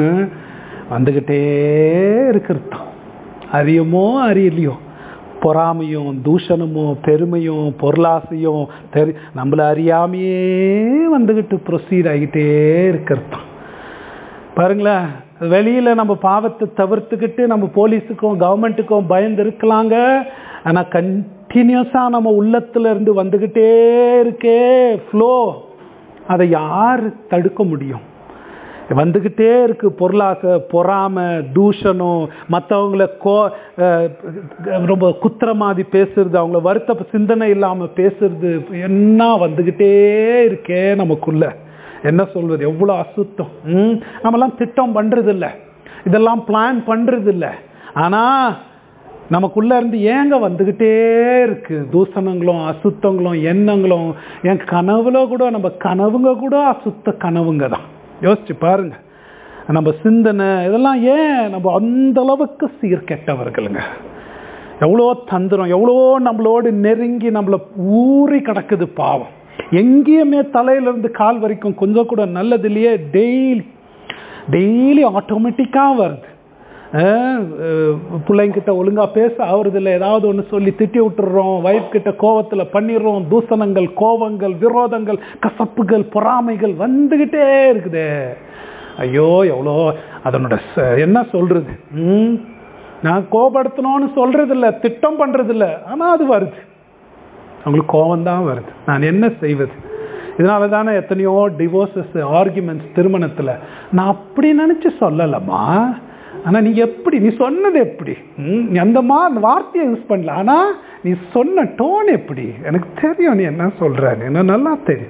வந்துக்கிட்டே இருக்கிறது தான் அறியுமோ அறியலையோ பொறாமையும் தூஷணமும் பெருமையும் பொருளாசையும் தெரி நம்மளை அறியாமையே வந்துக்கிட்டு ப்ரொசீட் ஆகிட்டே இருக்கிறது தான் பாருங்களேன் வெளியில் நம்ம பாவத்தை தவிர்த்துக்கிட்டு நம்ம போலீஸுக்கும் கவர்மெண்ட்டுக்கும் பயந்து இருக்கலாங்க ஆனால் கண்டினியூஸாக நம்ம உள்ளத்துல இருந்து வந்துக்கிட்டே இருக்கே ஃப்ளோ அதை யார் தடுக்க முடியும் வந்துக்கிட்டே இருக்கு பொருளாசை பொறாமை தூஷணம் மற்றவங்கள கோ அஹ், ரொம்ப குத்துற மாதிரி பேசுறது அவங்கள வருத்த சிந்தனை இல்லாமல் பேசுறது என்ன வந்துக்கிட்டே இருக்கே நமக்குள்ள என்ன சொல்வது எவ்வளோ அசுத்தம் ம் நம்மலாம் திட்டம் பண்ணுறது இல்லை இதெல்லாம் பிளான் பண்ணுறது இல்லை ஆனால் நமக்குள்ள இருந்து ஏங்க வந்துக்கிட்டே இருக்கு தூசணங்களும் அசுத்தங்களும் எண்ணங்களும் என் கனவுல கூட நம்ம கனவுங்க கூட அசுத்த கனவுங்க தான் யோசிச்சு பாருங்க நம்ம சிந்தனை இதெல்லாம் ஏன் நம்ம அந்த அளவுக்கு சீர்கெட்டவர்களுங்க எவ்வளோ தந்திரம் எவ்வளோ நம்மளோடு நெருங்கி நம்மளை ஊறி கிடக்குது பாவம் எங்கேயுமே தலையிலேருந்து கால் வரைக்கும் கொஞ்சம் கூட நல்லது இல்லையே டெய்லி டெய்லி ஆட்டோமேட்டிக்காக வருது அஹ், அஹ், பிள்ளைங்கிட்ட ஒழுங்காக பேச ஆகுறதில்ல ஏதாவது ஒன்று சொல்லி திட்டி விட்டுறோம் வைஃப் கிட்ட கோவத்தில் பண்ணிடுறோம் தூசணங்கள் கோபங்கள் விரோதங்கள் கசப்புகள் பொறாமைகள் வந்துக்கிட்டே இருக்குதே ஐயோ எவ்வளோ அதனோட ச- என்ன சொல்றது ம் நான் கோபப்படுத்தணும்னு சொல்றது இல்ல திட்டம் பண்றது இல்ல ஆனால் அது வருது அவங்களுக்கு கோபம் தான் வருது நான் என்ன செய்வது இதனால தானே எத்தனையோ டிவோர்ஸஸ் ஆர்குமெண்ட்ஸ் திருமணத்தில் நான் அப்படி நினச்சி சொல்லலம்மா ஆனால் நீ எப்படி நீ சொன்னது எப்படி ம், நீ அந்த மா அந்த வார்த்தையை யூஸ் பண்ணல ஆனால் நீ சொன்ன டோன் எப்படி எனக்கு தெரியும் நீ என்ன சொல்கிறன்னு எனக்கு நல்லா தெரியும்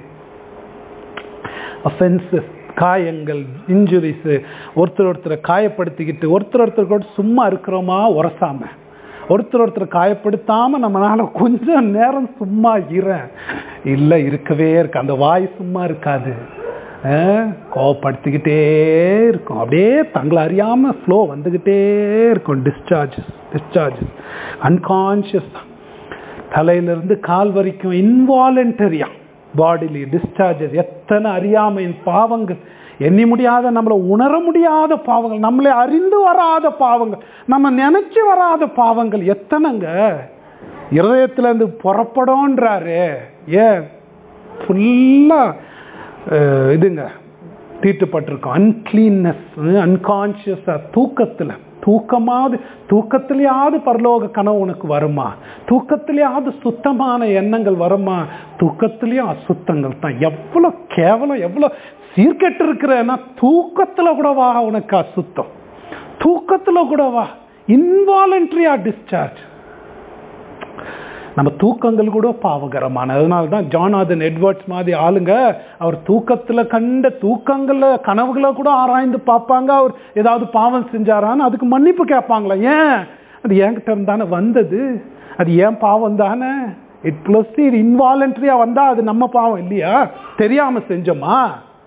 அஃபென்சஸ் காயங்கள் இன்ஜுரிஸு ஒருத்தர் ஒருத்தரை காயப்படுத்திக்கிட்டு ஒருத்தர் ஒருத்தர் கூட சும்மா இருக்கிறோமா உரசாம ஒருத்தர் ஒருத்தர் காயப்படுத்தாம நம்மளால கொஞ்சம் நேரம் சும்மா இற இல்லை இருக்கவே இருக்கு அந்த வாய் சும்மா இருக்காது அஹ், கோவப்படுத்திக்கிட்டே இருக்கும் அப்படியே தங்களை அறியாம ஃப்ளோ வந்துக்கிட்டே இருக்கும் டிஸ்சார்ஜஸ் டிஸ்சார்ஜஸ் அன்கான்ஷியஸ் தலையிலிருந்து கால் வரைக்கும் இன்வாலண்டரியா பாடிலி டிஸ்சார்ஜஸ் எத்தனை அறியாமையின் பாவங்கள் எண்ணி முடியாத நம்மளை உணர முடியாத பாவங்கள் நம்மளை அறிந்து வராத பாவங்கள் நம்ம நினைச்சு வராத பாவங்கள் எத்தனைங்க இருதயத்திலேருந்து புறப்படும்ன்றாரு ஏன் ஃபுல்லாக இதுங்க தீட்டுப்பட்டிருக்கோம் அன்கிளீன்னஸ் அன்கான்ஷியஸாக தூக்கத்தில் தூக்கமாவது தூக்கத்திலேயாவது பரலோக கனவு உனக்கு வருமா தூக்கத்திலேயாவது சுத்தமான எண்ணங்கள் வருமா தூக்கத்திலேயும் அசுத்தங்கள் தான் எவ்வளோ கேவலம் எவ்வளோ சீர்கெட்டு இருக்கிறேன்னா தூக்கத்தில் கூட வா உனக்கு அசுத்தம் தூக்கத்தில் கூட வா இன்வாலண்ட்ரியா டிஸ்சார்ஜ் நம்ம தூக்கங்கள் கூட பாவகரமான அதனால தான் ஜானாதன் எட்வர்ட்ஸ் மாதிரி ஆளுங்க அவர் தூக்கத்தில் கண்ட தூக்கங்களில் கனவுகளை கூட ஆராய்ந்து பார்ப்பாங்க அவர் ஏதாவது பாவம் செஞ்சாரான்னு அதுக்கு மன்னிப்பு கேட்பாங்களா ஏன் அது என்கிட்ட இருந்தானே வந்தது அது ஏன் பாவம் தானே இட் ப்ளஸ் இன்வாலண்ட்ரியாக வந்தால் அது நம்ம பாவம் இல்லையா தெரியாமல் செஞ்சோமா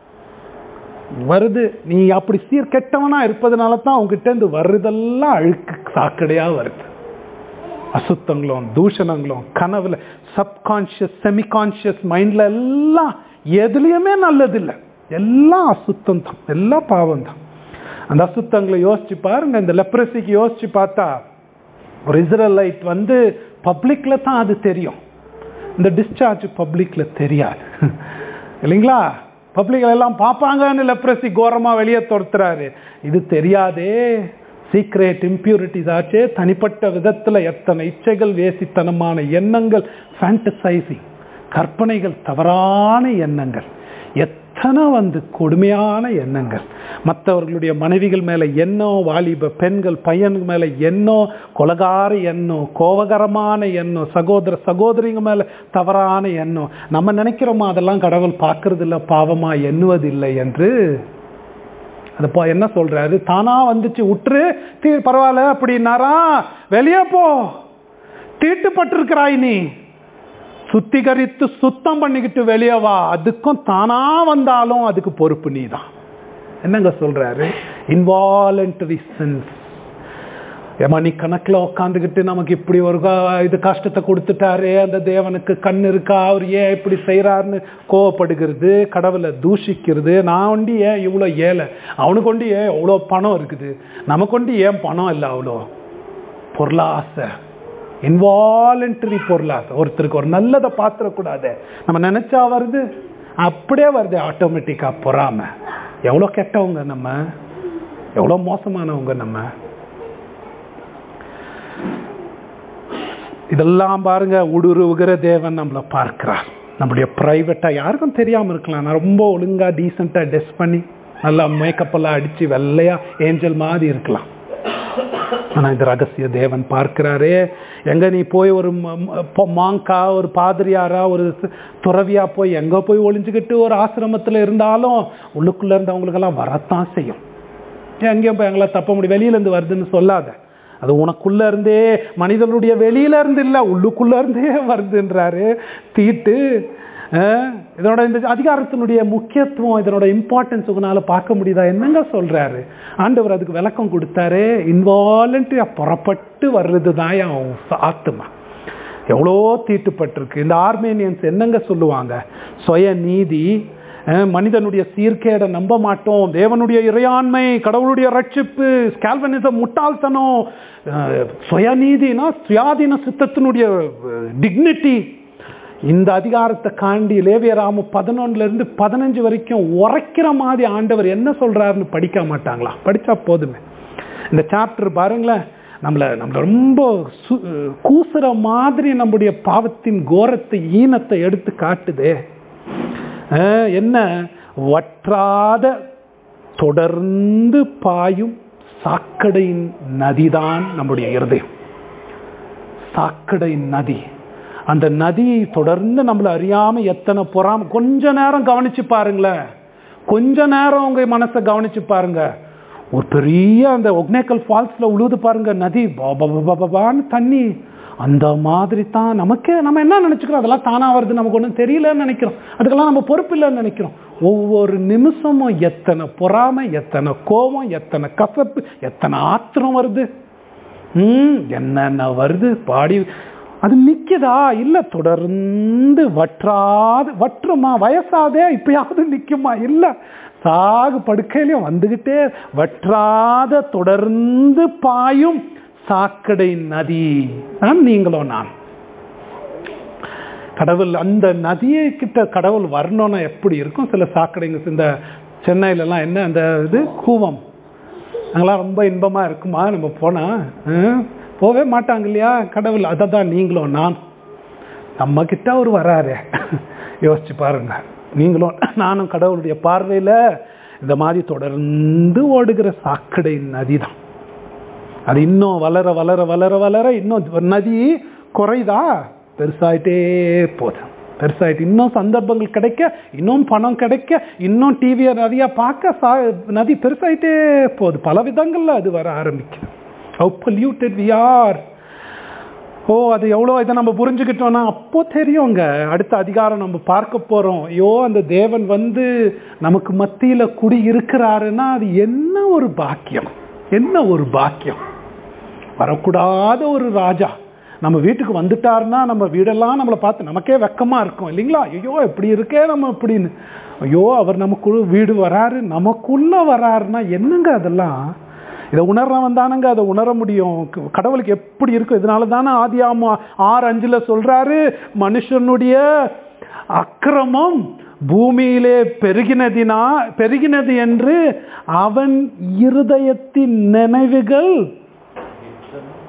வருது நீ அப்படி சீர் கெட்டவனா இருப்பதனால தான் உங்ககிட்ட இருந்து வர்றதெல்லாம் அழுக்கு சாக்கடையாக வருது அசுத்தங்களும் தூஷணங்களும் கனவுல சப்கான்ஷியஸ் செமிகான்ஷியஸ் மைண்ட்ல எல்லாம் எதுலேயுமே நல்லதில்லை எல்லாம் அசுத்தம் தான் எல்லாம் பாவம் தான் அந்த அசுத்தங்களை யோசிச்சு பாருங்க இந்த லெப்ரசிக்கு யோசிச்சு பார்த்தா ஒரு இஸ்ரலைட் வந்து பப்ளிக்ல தான் அது தெரியும் இந்த டிஸ்சார்ஜ் பப்ளிக்ல தெரியாது இல்லைங்களா பப்ளிக்ல எல்லாம் பார்ப்பாங்கன்னு லெப்ரசி கோரமா வெளியே துரத்துறாரு இது தெரியாதே சீக்ரெட் இம்ப்யூரிட்டிஸ் ஆச்சே தனிப்பட்ட விதத்துல எத்தனை இச்சைகள் வேசித்தனமான எண்ணங்கள் ஃபேண்டசைசிங் கற்பனைகள் தவறான எண்ணங்கள் எத்தனை வந்து கொடுமையான எண்ணங்கள் மற்றவர்களுடைய மனைவிகள் மேலே எண்ணம் வாலிப பெண்கள் பையனுக்கு மேலே எண்ணம் கொலகார எண்ணம் கோபகரமான எண்ணம் சகோதர சகோதரிங்க மேலே தவறான எண்ணம் நம்ம நினைக்கிறோமா அதெல்லாம் கடவுள் பார்க்கறது இல்லை பாவமா எண்ணுவதில்லை என்று அது போ என்ன சொல்றாரு தானா வந்துச்சு உற்று தீ பரவாயில்ல அப்படின்னாரா வெளியே போ தீட்டுப்பட்டிருக்கிறாய் நீ சுத்திகரித்து சுத்தம் பண்ணிக்கிட்டு வெளியே வா அதுக்கும் தானா வந்தாலும் அதுக்கு பொறுப்பு நீதான் என்னங்க சொல்றாரு இன்வாலண்டரி சென்ஸ் மணி கணக்கில் உட்காந்துக்கிட்டு நமக்கு இப்படி ஒரு கா- இது கஷ்டத்தை கொடுத்துட்டாரு அந்த தேவனுக்கு கண் இருக்கா அவர் ஏன் இப்படி செய்கிறாருன்னு கோவப்படுகிறது கடவுளை தூஷிக்கிறது நான் ஒண்டி ஏன் இவ்வளோ ஏழை அவனுக்கு ஒண்டி ஏன் இவ்வளோ பணம் இருக்குது நமக்கு ஒண்டி ஏன் பணம் இல்லை அவ்வளோ பொருளாசை இன்வாலண்டரி பொருளாசை ஒருத்தருக்கு ஒரு நல்லதை பார்த்துடக்கூடாது நம்ம நினைச்சா வருது அப்படியே வருது ஆட்டோமேட்டிக்காக பொறாம எவ்வளோ கெட்டவங்க நம்ம எவ்வளோ மோசமானவங்க நம்ம இதெல்லாம் பாருங்க ஊடுருவுகிற தேவன் நம்மளை பார்க்கிறார் நம்முடைய ப்ரைவேட்டாக யாருக்கும் தெரியாமல் இருக்கலாம் நான் ரொம்ப ஒழுங்காக டீசெண்டாக ட்ரெஸ் பண்ணி நல்லா மேக்கப் எல்லாம் அடித்து வெள்ளையா ஏஞ்சல் மாதிரி இருக்கலாம் ஆனால் இந்த ரகசிய தேவன் பார்க்கிறாரே எங்க நீ போய் ஒரு ம- ம- பொ- மாங்கா ஒரு பாதிரியாரா ஒரு து- துறவியா போய் எங்க போய் ஒளிஞ்சுக்கிட்டு ஒரு ஆசிரமத்தில் இருந்தாலும் உள்ளுக்குள்ள இருந்தவங்களுக்கெல்லாம் வரத்தான் செய்யும் எங்கேயும் போய் எங்களால் தப்ப முடியும் வெளியில இருந்து வருதுன்னு சொல்லாத அது உனக்குள்ள இருந்தே மனிதனுடைய வெளியில இருந்து இல்லை உள்ளுக்குள்ள இருந்தே வருதுன்றாரு தீட்டு அஹ், இதனோட இந்த அதிகாரத்தினுடைய முக்கியத்துவம் இதனோட இம்பார்ட்டன்ஸ் உங்களால பார்க்க முடியுதா என்னங்க சொல்றாரு ஆண்டவர் அதுக்கு விளக்கம் கொடுத்தாரு இன்வாலண்டரியா புறப்பட்டு வர்றது தான் என் ஆத்துமா எவ்வளோ தீட்டுப்பட்டிருக்கு இந்த ஆர்மேனியன்ஸ் என்னங்க சொல்லுவாங்க சுய நீதி அஹ், மனிதனுடைய சீர்கேடை நம்ப மாட்டோம் தேவனுடைய இறையாண்மை கடவுளுடைய ரட்சிப்பு ஸ்கால்வனிசம் முட்டாள்தனம் அஹ், சுயநீதினா சுயாதீன சித்தத்தினுடைய டிக்னிட்டி இந்த அதிகாரத்தை காண்டி லேவியராம பதினொன்னுல இருந்து பதினஞ்சு வரைக்கும் உரைக்கிற மாதிரி ஆண்டவர் என்ன சொல்றாருன்னு படிக்க மாட்டாங்களா படிச்சா போதுமே இந்த சாப்டர் பாருங்களேன் நம்மளை நம்மளை ரொம்ப சு- கூசுற மாதிரி நம்முடைய பாவத்தின் கோரத்தை ஈனத்தை எடுத்து காட்டுதே அஹ், என்ன வற்றாத தொடர்ந்து பாயும் சாக்கடையின் நதிதான் நம்முடைய இருதயம் சாக்கடை நதி அந்த நதி தொடர்ந்து நம்மளை அறியாம எத்தனை பொறாம கொஞ்ச நேரம் கவனிச்சு பாருங்களேன் கொஞ்ச நேரம் உங்க மனசை கவனிச்சு பாருங்க ஒரு பெரிய அந்த ஒக்னேக்கல் ஃபால்ஸ்ல உழுது பாருங்க நதி பாபான்னு தண்ணி அந்த மாதிரி தான் நமக்கே நம்ம என்ன நினைச்சுக்கிறோம் அதெல்லாம் தானா வருது நமக்கு ஒன்றும் தெரியலன்னு நினைக்கிறோம் அதுக்கெல்லாம் நம்ம பொறுப்பு இல்லைன்னு நினைக்கிறோம் ஒவ்வொரு நிமிஷமும் எத்தனை பொறாமை எத்தனை கோபம் எத்தனை கசப்பு எத்தனை ஆத்திரம் வருது ம் என்னென்ன வருது பாடி அது நிக்குதா இல்ல தொடர்ந்து வற்றாது வற்றுமா வயசாதே இப்பயாவது நிக்குமா இல்ல சாகு படுக்கையிலையும் வந்துகிட்டே வற்றாத தொடர்ந்து பாயும் சாக்கடை நதி தான் நீங்களும் நான் கடவுள் அந்த நதியை கிட்ட கடவுள் வரணும்னா எப்படி இருக்கும் சில சாக்கடைங்க இந்த சென்னையிலலாம் என்ன அந்த இது கூவம் அங்கெல்லாம் ரொம்ப இன்பமா இருக்குமா நம்ம போனா ஹம், போவே மாட்டாங்க இல்லையா கடவுள் அதை தான் நீங்களும் நான் நம்ம கிட்ட அவர் வராரு யோசிச்சு பாருங்க நீங்களும் நானும் கடவுளுடைய பார்வையில இந்த மாதிரி தொடர்ந்து ஓடுகிற சாக்கடை நதி தான் அது இன்னும் வளர வளர வளர வளர இன்னும் நதி குறைதா பெருசாயிட்டே போகுது பெருசாயிட்டு இன்னும் சந்தர்ப்பங்கள் கிடைக்க இன்னும் பணம் கிடைக்க இன்னும் டிவியை நிறைய பார்க்க சா நதி பெருசாயிட்டே போகுது பல விதங்கள்ல அது வர ஆரம்பிக்குது ஹவு பொல்யூட்டட் வி ஆர் ஓ அது எவ்வளோ இதை நம்ம புரிஞ்சுக்கிட்டோம்னா அப்போ தெரியுங்க அடுத்த அதிகாரம் நம்ம பார்க்க போகிறோம் ஐயோ அந்த தேவன் வந்து நமக்கு மத்தியில் குடி இருக்கிறாருன்னா அது என்ன ஒரு பாக்கியம் என்ன ஒரு பாக்கியம் வரக்கூடாத ஒரு ராஜா நம்ம வீட்டுக்கு வந்துட்டாருன்னா நம்ம வீடெல்லாம் நம்மளை பார்த்து நமக்கே வெக்கமா இருக்கும் இல்லைங்களா ஐயோ இப்படி இருக்கே நம்ம இப்படின்னு ஐயோ அவர் நமக்குள்ள வீடு வராரு நமக்குள்ள வராருன்னா என்னங்க அதெல்லாம் இதை உணர்றவன் தானங்க அதை உணர முடியும் க- கடவுளுக்கு எப்படி இருக்கும் இதனால தானே ஆதி ஆறு அஞ்சுல சொல்றாரு மனுஷனுடைய அக்கிரமம் பூமியிலே பெருகினதினா பெருகினது என்று அவன் இருதயத்தின் நினைவுகள்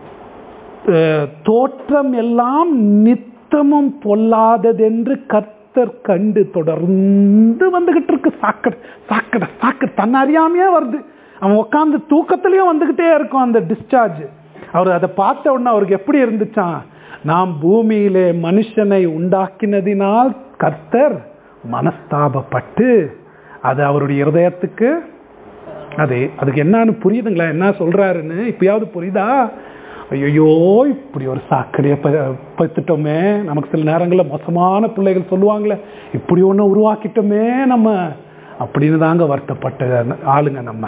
அஹ், தோற்றம் எல்லாம் நித்தமும் பொல்லாததென்று கர்த்தர் கர்த்தர் கண்டு தொடர்ந்து வந்துகிட்டு இருக்கு சாக்கடை சாக்கடை சாக்கடை தன்னை அறியாமையே வருது அவன் உட்காந்து தூக்கத்திலையும் வந்துகிட்டே இருக்கும் அந்த டிஸ்சார்ஜ் அவர் அதை பார்த்த உடனே அவருக்கு எப்படி இருந்துச்சான் நாம் பூமியிலே மனுஷனை உண்டாக்கினதினால் கர்த்தர் மனஸ்தாபப்பட்டு அது அவருடைய இருதயத்துக்கு அது அதுக்கு என்னன்னு புரியுதுங்களா என்ன சொல்றாருன்னு இப்பயாவது புரியுதா ஐயோ இப்படி ஒரு சாக்கடையை ப பத்துட்டோமே நமக்கு சில நேரங்களில் மோசமான பிள்ளைகள் சொல்லுவாங்களே இப்படி ஒன்று உருவாக்கிட்டோமே நம்ம அப்படின்னு தாங்க வருத்தப்பட்ட ஆளுங்க நம்ம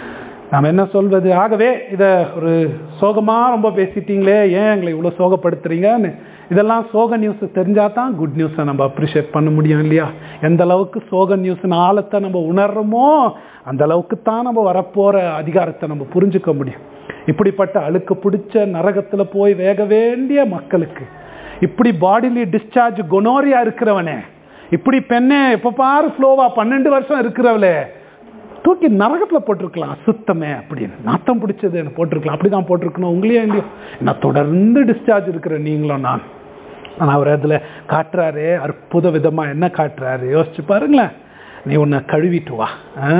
நாம் என்ன சொல்வது ஆகவே இதை ஒரு சோகமாக ரொம்ப பேசிட்டீங்களே ஏன் எங்களை இவ்வளோ சோகப்படுத்துறீங்கன்னு இதெல்லாம் சோக நியூஸ் தெரிஞ்சால் தான் குட் நியூஸை நம்ம அப்ரிஷியேட் பண்ண முடியும் இல்லையா எந்த அளவுக்கு சோக நியூஸின் ஆழத்தை நம்ம உணர்றோமோ அந்த அளவுக்கு தான் நம்ம வரப்போகிற அதிகாரத்தை நம்ம புரிஞ்சுக்க முடியும் இப்படிப்பட்ட அழுக்கு பிடிச்ச நரகத்தில் போய் வேக வேண்டிய மக்களுக்கு இப்படி பாடிலி டிஸ்சார்ஜ் கொனோரியா இருக்கிறவனே இப்படி பெண்ணே எப்போ பாரு ஃப்ளோவா பன்னெண்டு வருஷம் இருக்கிறவளே தூக்கி நரகத்தில் போட்டிருக்கலாம் அசுத்தமே அப்படின்னு நாத்தம் பிடிச்சது போட்டிருக்கலாம் அப்படி தான் போட்டிருக்கணும் உங்களையும் இல்லையோ நான் தொடர்ந்து டிஸ்சார்ஜ் இருக்கிற நீங்களும் நான் ஆனால் அவர் அதில் காட்டுறாரு அற்புத விதமாக என்ன காட்டுறாரு யோசிச்சு பாருங்களேன் நீ உன்னை கழுவிட்டு வா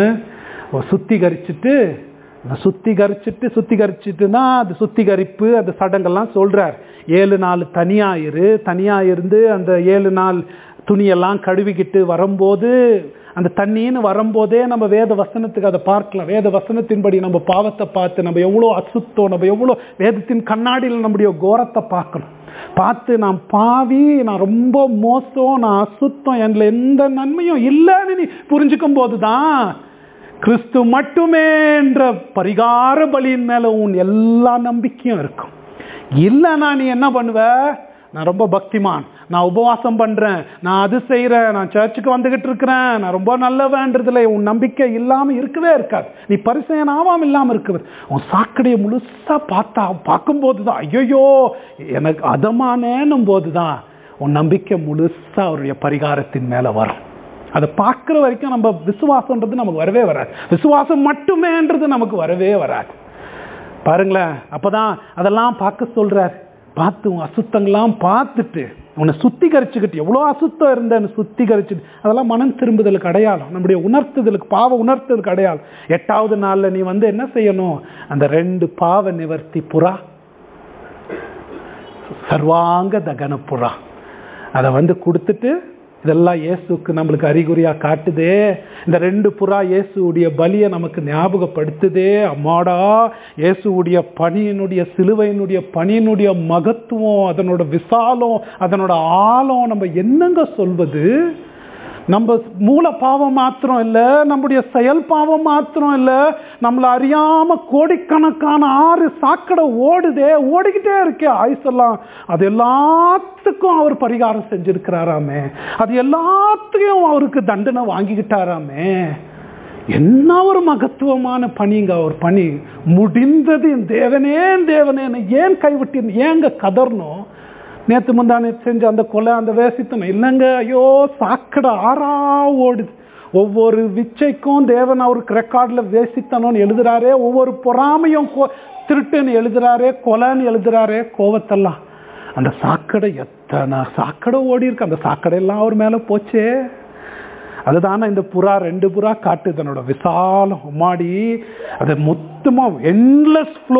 சுத்திகரிச்சுட்டு சுத்திகரிச்சுட்டு சுத்திகரிச்சுட்டுனா அது சுத்திகரிப்பு அந்த சடங்கெல்லாம் சொல்றார் ஏழு நாள் தனியா இரு தனியா இருந்து அந்த ஏழு நாள் துணியெல்லாம் கழுவிக்கிட்டு வரும்போது அந்த தண்ணின்னு வரும்போதே நம்ம வேத வசனத்துக்கு அதை பார்க்கலாம் வேத வசனத்தின்படி நம்ம பாவத்தை பார்த்து நம்ம எவ்வளோ அசுத்தம் நம்ம எவ்வளோ வேதத்தின் கண்ணாடியில் நம்முடைய கோரத்தை பார்க்கணும் பார்த்து நான் பாவி நான் ரொம்ப மோசம் நான் அசுத்தம் என்ல எந்த நன்மையும் இல்லைன்னு நீ புரிஞ்சுக்கும் போது தான் கிறிஸ்து மட்டுமே என்ற பரிகார பலியின் மேல உன் எல்லா நம்பிக்கையும் இருக்கும் இல்லைன்னா நீ என்ன பண்ணுவ நான் ரொம்ப பக்திமான் நான் உபவாசம் பண்றேன் நான் அது செய்யறேன் நான் சர்ச்சுக்கு வந்துகிட்டு இருக்கிறேன் நான் ரொம்ப நல்லவேன்றதுல உன் நம்பிக்கை இல்லாம இருக்கவே இருக்காது நீ பரிசையன் ஆவாம இல்லாம இருக்குது உன் சாக்கடையை முழுசா பார்த்தா பார்க்கும்போது தான் ஐயோ எனக்கு அதமானேன்னும் போது தான் உன் நம்பிக்கை முழுசா அவருடைய பரிகாரத்தின் மேல வரும் அதை பார்க்குற வரைக்கும் நம்ம விசுவாசன்றது நமக்கு வரவே வராது விசுவாசம் மட்டுமேன்றது நமக்கு வரவே வராது பாருங்களேன் அப்பதான் அதெல்லாம் பார்க்க சொல்றார் பார்த்து உன் அசுத்தங்கள்லாம் பார்த்துட்டு உன்னை சுத்திகரிச்சுக்கிட்டு எவ்வளோ அசுத்தம் இருந்தேன்னு சுத்திகரிச்சுட்டு அதெல்லாம் மனம் திரும்புதலுக்கு அடையாளம் நம்முடைய உணர்த்துதலுக்கு பாவ உணர்த்துதலுக்கு அடையாளம் எட்டாவது நாளில் நீ வந்து என்ன செய்யணும் அந்த ரெண்டு பாவ நிவர்த்தி புறா சர்வாங்க தகன புறா அதை வந்து கொடுத்துட்டு இதெல்லாம் இயேசுக்கு நம்மளுக்கு அறிகுறியா காட்டுதே இந்த ரெண்டு புறா இயேசுடைய பலியை நமக்கு ஞாபகப்படுத்துதே அம்மாடா இயேசுடைய பணியினுடைய சிலுவையினுடைய பணியினுடைய மகத்துவம் அதனோட விசாலம் அதனோட ஆழம் நம்ம என்னங்க சொல்வது நம்ம மூல பாவம் மாத்திரம் இல்லை நம்முடைய செயல் பாவம் மாத்திரம் இல்லை நம்மளை அறியாம கோடிக்கணக்கான ஆறு சாக்கடை ஓடுதே ஓடிக்கிட்டே இருக்கே ஆயுசெல்லாம் அது எல்லாத்துக்கும் அவர் பரிகாரம் செஞ்சிருக்கிறாராமே அது எல்லாத்தையும் அவருக்கு தண்டனை வாங்கிக்கிட்டாராமே என்ன ஒரு மகத்துவமான பணிங்க அவர் பணி முடிந்தது என் தேவனே என் தேவனே ஏன் கைவிட்டு ஏங்க கதறணும் நேற்று முந்தானே செஞ்ச அந்த கொலை அந்த வேசித்தனம் இல்லைங்க ஐயோ சாக்கடை ஆறா ஓடுது ஒவ்வொரு விச்சைக்கும் தேவன் அவருக்கு ரெக்கார்டில் வேசித்தனம்னு எழுதுறாரே ஒவ்வொரு பொறாமையும் திருட்டுன்னு எழுதுறாரே கொலைன்னு எழுதுறாரே கோவத்தெல்லாம் அந்த சாக்கடை எத்தனை சாக்கடை ஓடி இருக்கு அந்த சாக்கடை எல்லாம் அவர் மேலே போச்சே அதுதானே இந்த புறா ரெண்டு புறா காட்டு தன்னோட விசாலம் மாடி அது மொத்தமாக என்லெஸ் ஃப்ளோ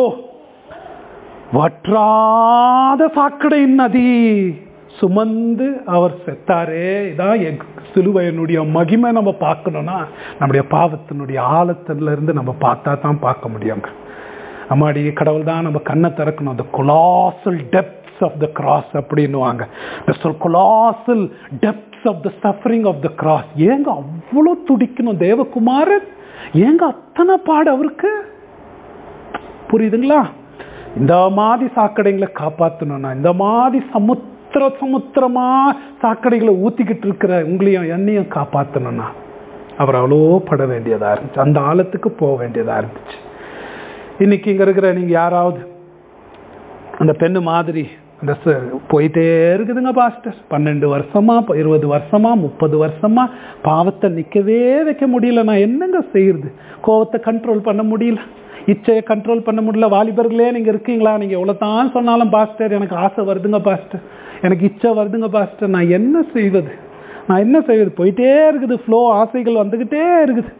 வற்றாத சாக்கடை நதி சுமந்து அவர் செத்தாரே இதான் சிலுவையனுடைய மகிமை நம்ம பார்க்கணும்னா நம்முடைய பாவத்தினுடைய ஆழத்துல இருந்து நம்ம பார்த்தா தான் பார்க்க முடியுங்க அம்மாடி கடவுள் தான் நம்ம கண்ணை திறக்கணும் அந்த colossal depths of the cross அப்படின்னுவாங்க the colossal depths of the suffering of the cross ஏங்க அவ்வளோ துடிக்கணும் தேவகுமாரன் ஏங்க அத்தனை பாடு அவருக்கு புரியுதுங்களா இந்த மாதிரி சாக்கடைகளை காப்பாற்றணும்னா இந்த மாதிரி சமுத்திர சமுத்திரமா சாக்கடைகளை ஊத்திக்கிட்டு இருக்கிற உங்களையும் என்னையும் காப்பாற்றணும்னா அவர் அவ்வளோ பட வேண்டியதா இருந்துச்சு அந்த ஆழத்துக்கு போக வேண்டியதா இருந்துச்சு இன்னைக்கு இங்க இருக்கிற நீங்க யாராவது அந்த பெண்ணு மாதிரி அந்த போயிட்டே இருக்குதுங்க பாஸ்டர் பன்னெண்டு வருஷமா இருபது வருஷமா முப்பது வருஷமா பாவத்தை நிக்கவே வைக்க முடியல நான் என்னங்க செய்யறது கோவத்தை கண்ட்ரோல் பண்ண முடியல இச்சையை கண்ட்ரோல் பண்ண முடியல வாலிபர்களே நீங்கள் இருக்கீங்களா நீங்கள் எவ்வளோ தான் சொன்னாலும் பாஸ்டர் எனக்கு ஆசை வருதுங்க பாஸ்டர் எனக்கு இச்சை வருதுங்க பாஸ்டர் நான் என்ன செய்வது நான் என்ன செய்வது போயிட்டே இருக்குது ஃப்ளோ ஆசைகள் வந்துக்கிட்டே இருக்குது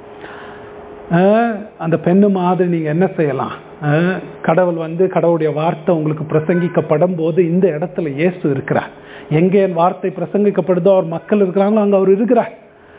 அந்த பெண்ணு மாதிரி நீங்கள் என்ன செய்யலாம் கடவுள் வந்து கடவுளுடைய வார்த்தை உங்களுக்கு பிரசங்கிக்கப்படும் போது இந்த இடத்துல இயேசு இருக்கிறார் எங்கே என் வார்த்தை பிரசங்கிக்கப்படுதோ அவர் மக்கள் இருக்கிறாங்களோ அங்கே அவர் இருக்கிறார்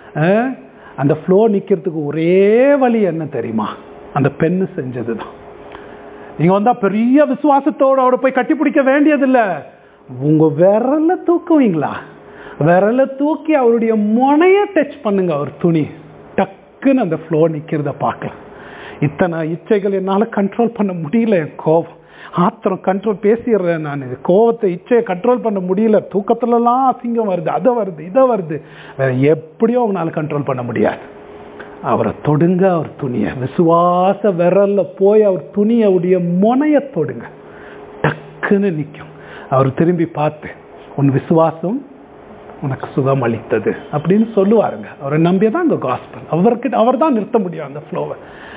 அந்த ஃப்ளோ நிற்கிறதுக்கு ஒரே வழி என்ன தெரியுமா அந்த பெண்ணு செஞ்சது தான் நீங்கள் வந்தால் பெரிய விசுவாசத்தோடு அவரை போய் கட்டிப்பிடிக்க வேண்டியதில்லை உங்கள் விரல தூக்குவீங்களா விரல தூக்கி அவருடைய முனைய டச் பண்ணுங்க அவர் துணி டக்குன்னு அந்த ஃப்ளோ நிற்கிறத பார்க்கலாம் இத்தனை இச்சைகள் என்னால் கண்ட்ரோல் பண்ண முடியல என் கோபம் ஆத்திரம் கண்ட்ரோல் பேசிடுறேன் நான் கோவத்தை இச்சையை கண்ட்ரோல் பண்ண முடியல தூக்கத்துலலாம் அசிங்கம் வருது அதை வருது இதை வருது வேற எப்படியோ அவங்களால கண்ட்ரோல் பண்ண முடியாது அவரை தொடுங்க அவர் துணியை விசுவாச விரல்ல போய் அவர் துணியுடைய முனைய தொடுங்க டக்குன்னு நிற்கும் அவர் திரும்பி பார்த்து உன் விசுவாசம் உனக்கு சுகம் அளித்தது அப்படின்னு சொல்லுவாருங்க அவரை நம்பியே தான் அங்கே காஸ்பல் அவர்கிட்ட அவர் தான் நிறுத்த முடியும் அந்த ஃப்ளோவை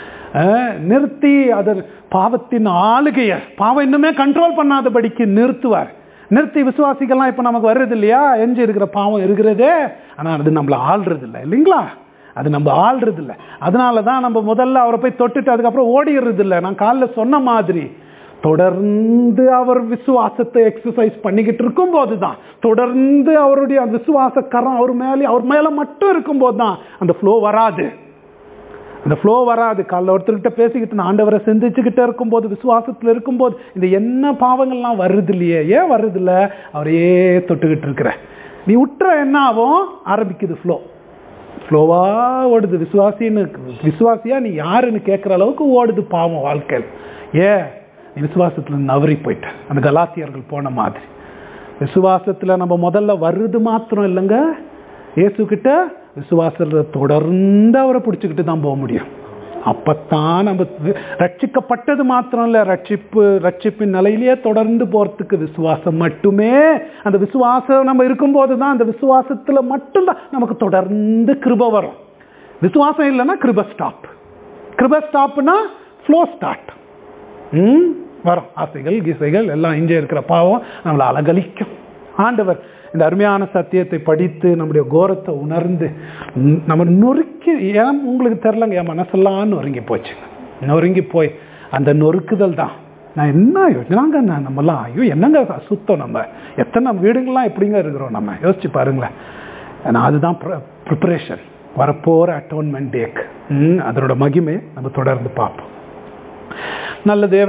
நிறுத்தி அதர் பாவத்தின் ஆளுகையை பாவம் இன்னுமே கண்ட்ரோல் பண்ணாதபடிக்கு நிறுத்துவார் நிறுத்தி விசுவாசிகள்லாம் இப்போ நமக்கு வர்றது இல்லையா எஞ்சி இருக்கிற பாவம் இருக்கிறதே ஆனால் அது நம்மளை ஆள்றது இல்லை இல்லைங்களா அது நம்ம ஆள்றது இல்லை அதனால தான் நம்ம முதல்ல அவரை போய் தொட்டுட்டு அதுக்கப்புறம் ஓடிடுறது இல்லை நான் காலில் சொன்ன மாதிரி தொடர்ந்து அவர் விசுவாசத்தை எக்ஸசைஸ் பண்ணிக்கிட்டு இருக்கும் போது தான் தொடர்ந்து அவருடைய விசுவாச கரம் அவர் மேலே அவர் மேலே மட்டும் இருக்கும்போது தான் அந்த ஃப்ளோ வராது அந்த ஃப்ளோ வராது காலைல ஒருத்தர்கிட்ட பேசிக்கிட்டு நான் ஆண்டவரை சிந்திச்சுக்கிட்டே இருக்கும்போது விசுவாசத்தில் இருக்கும்போது இந்த என்ன பாவங்கள்லாம் வருது இல்லையே ஏன் வருது இல்லை அவரையே தொட்டுக்கிட்டு இருக்கிற நீ விட்டுற என்ன ஆகும் ஆரம்பிக்குது ஃப்ளோ ஃப்ளோவா ஓடுது விசுவாசின்னு விசுவாசியா நீ யாருன்னு கேட்குற அளவுக்கு ஓடுது பாவம் வாழ்க்கையில் ஏன் நீ விசுவாசத்தில் நவரி போயிட்ட அந்த கலாத்தியர்கள் போன மாதிரி விசுவாசத்தில் நம்ம முதல்ல வருது மாத்திரம் இல்லைங்க இயேசுக்கிட்ட விசுவாசத்தில் தொடர்ந்து அவரை பிடிச்சிக்கிட்டு தான் போக முடியும் அப்பத்தான் நம்ம ரட்சிக்கப்பட்டது மாத்திரம் இல்லை ரட்சிப்பு ரட்சிப்பின் நிலையிலேயே தொடர்ந்து போகிறதுக்கு விசுவாசம் மட்டுமே அந்த விசுவாசம் நம்ம இருக்கும்போது தான் அந்த விசுவாசத்தில் மட்டும்தான் நமக்கு தொடர்ந்து கிருப வரும் விசுவாசம் இல்லைன்னா கிருப ஸ்டாப் கிருப ஸ்டாப்னா ஃப்ளோ ஸ்டார்ட் ம் வரும் ஆசைகள் கீசைகள் எல்லாம் இங்கே இருக்கிற பாவம் நம்மளை அலகலிக்கும் ஆண்டவர் இந்த அருமையான சத்தியத்தை படித்து நம்முடைய கோரத்தை உணர்ந்து நம்ம நொறுக்கி ஏன் உங்களுக்கு தெரிலங்க என் மனசெல்லாம் நொறுங்கி போச்சுங்க நொறுங்கி போய் அந்த நொறுக்குதல் தான் நான் என்ன என்னங்க நான் நம்மலாம் ஐயோ என்னங்க சுத்தம் நம்ம எத்தனை வீடுங்கள்லாம் எப்படிங்க இருக்கிறோம் நம்ம யோசிச்சு பாருங்களேன் நான் அதுதான் ப்ரிப்பரேஷன் வரப்போகிற அட்டோன்மெண்ட் டேக்கு அதனோட மகிமை நம்ம தொடர்ந்து பார்ப்போம் நல்ல தேவ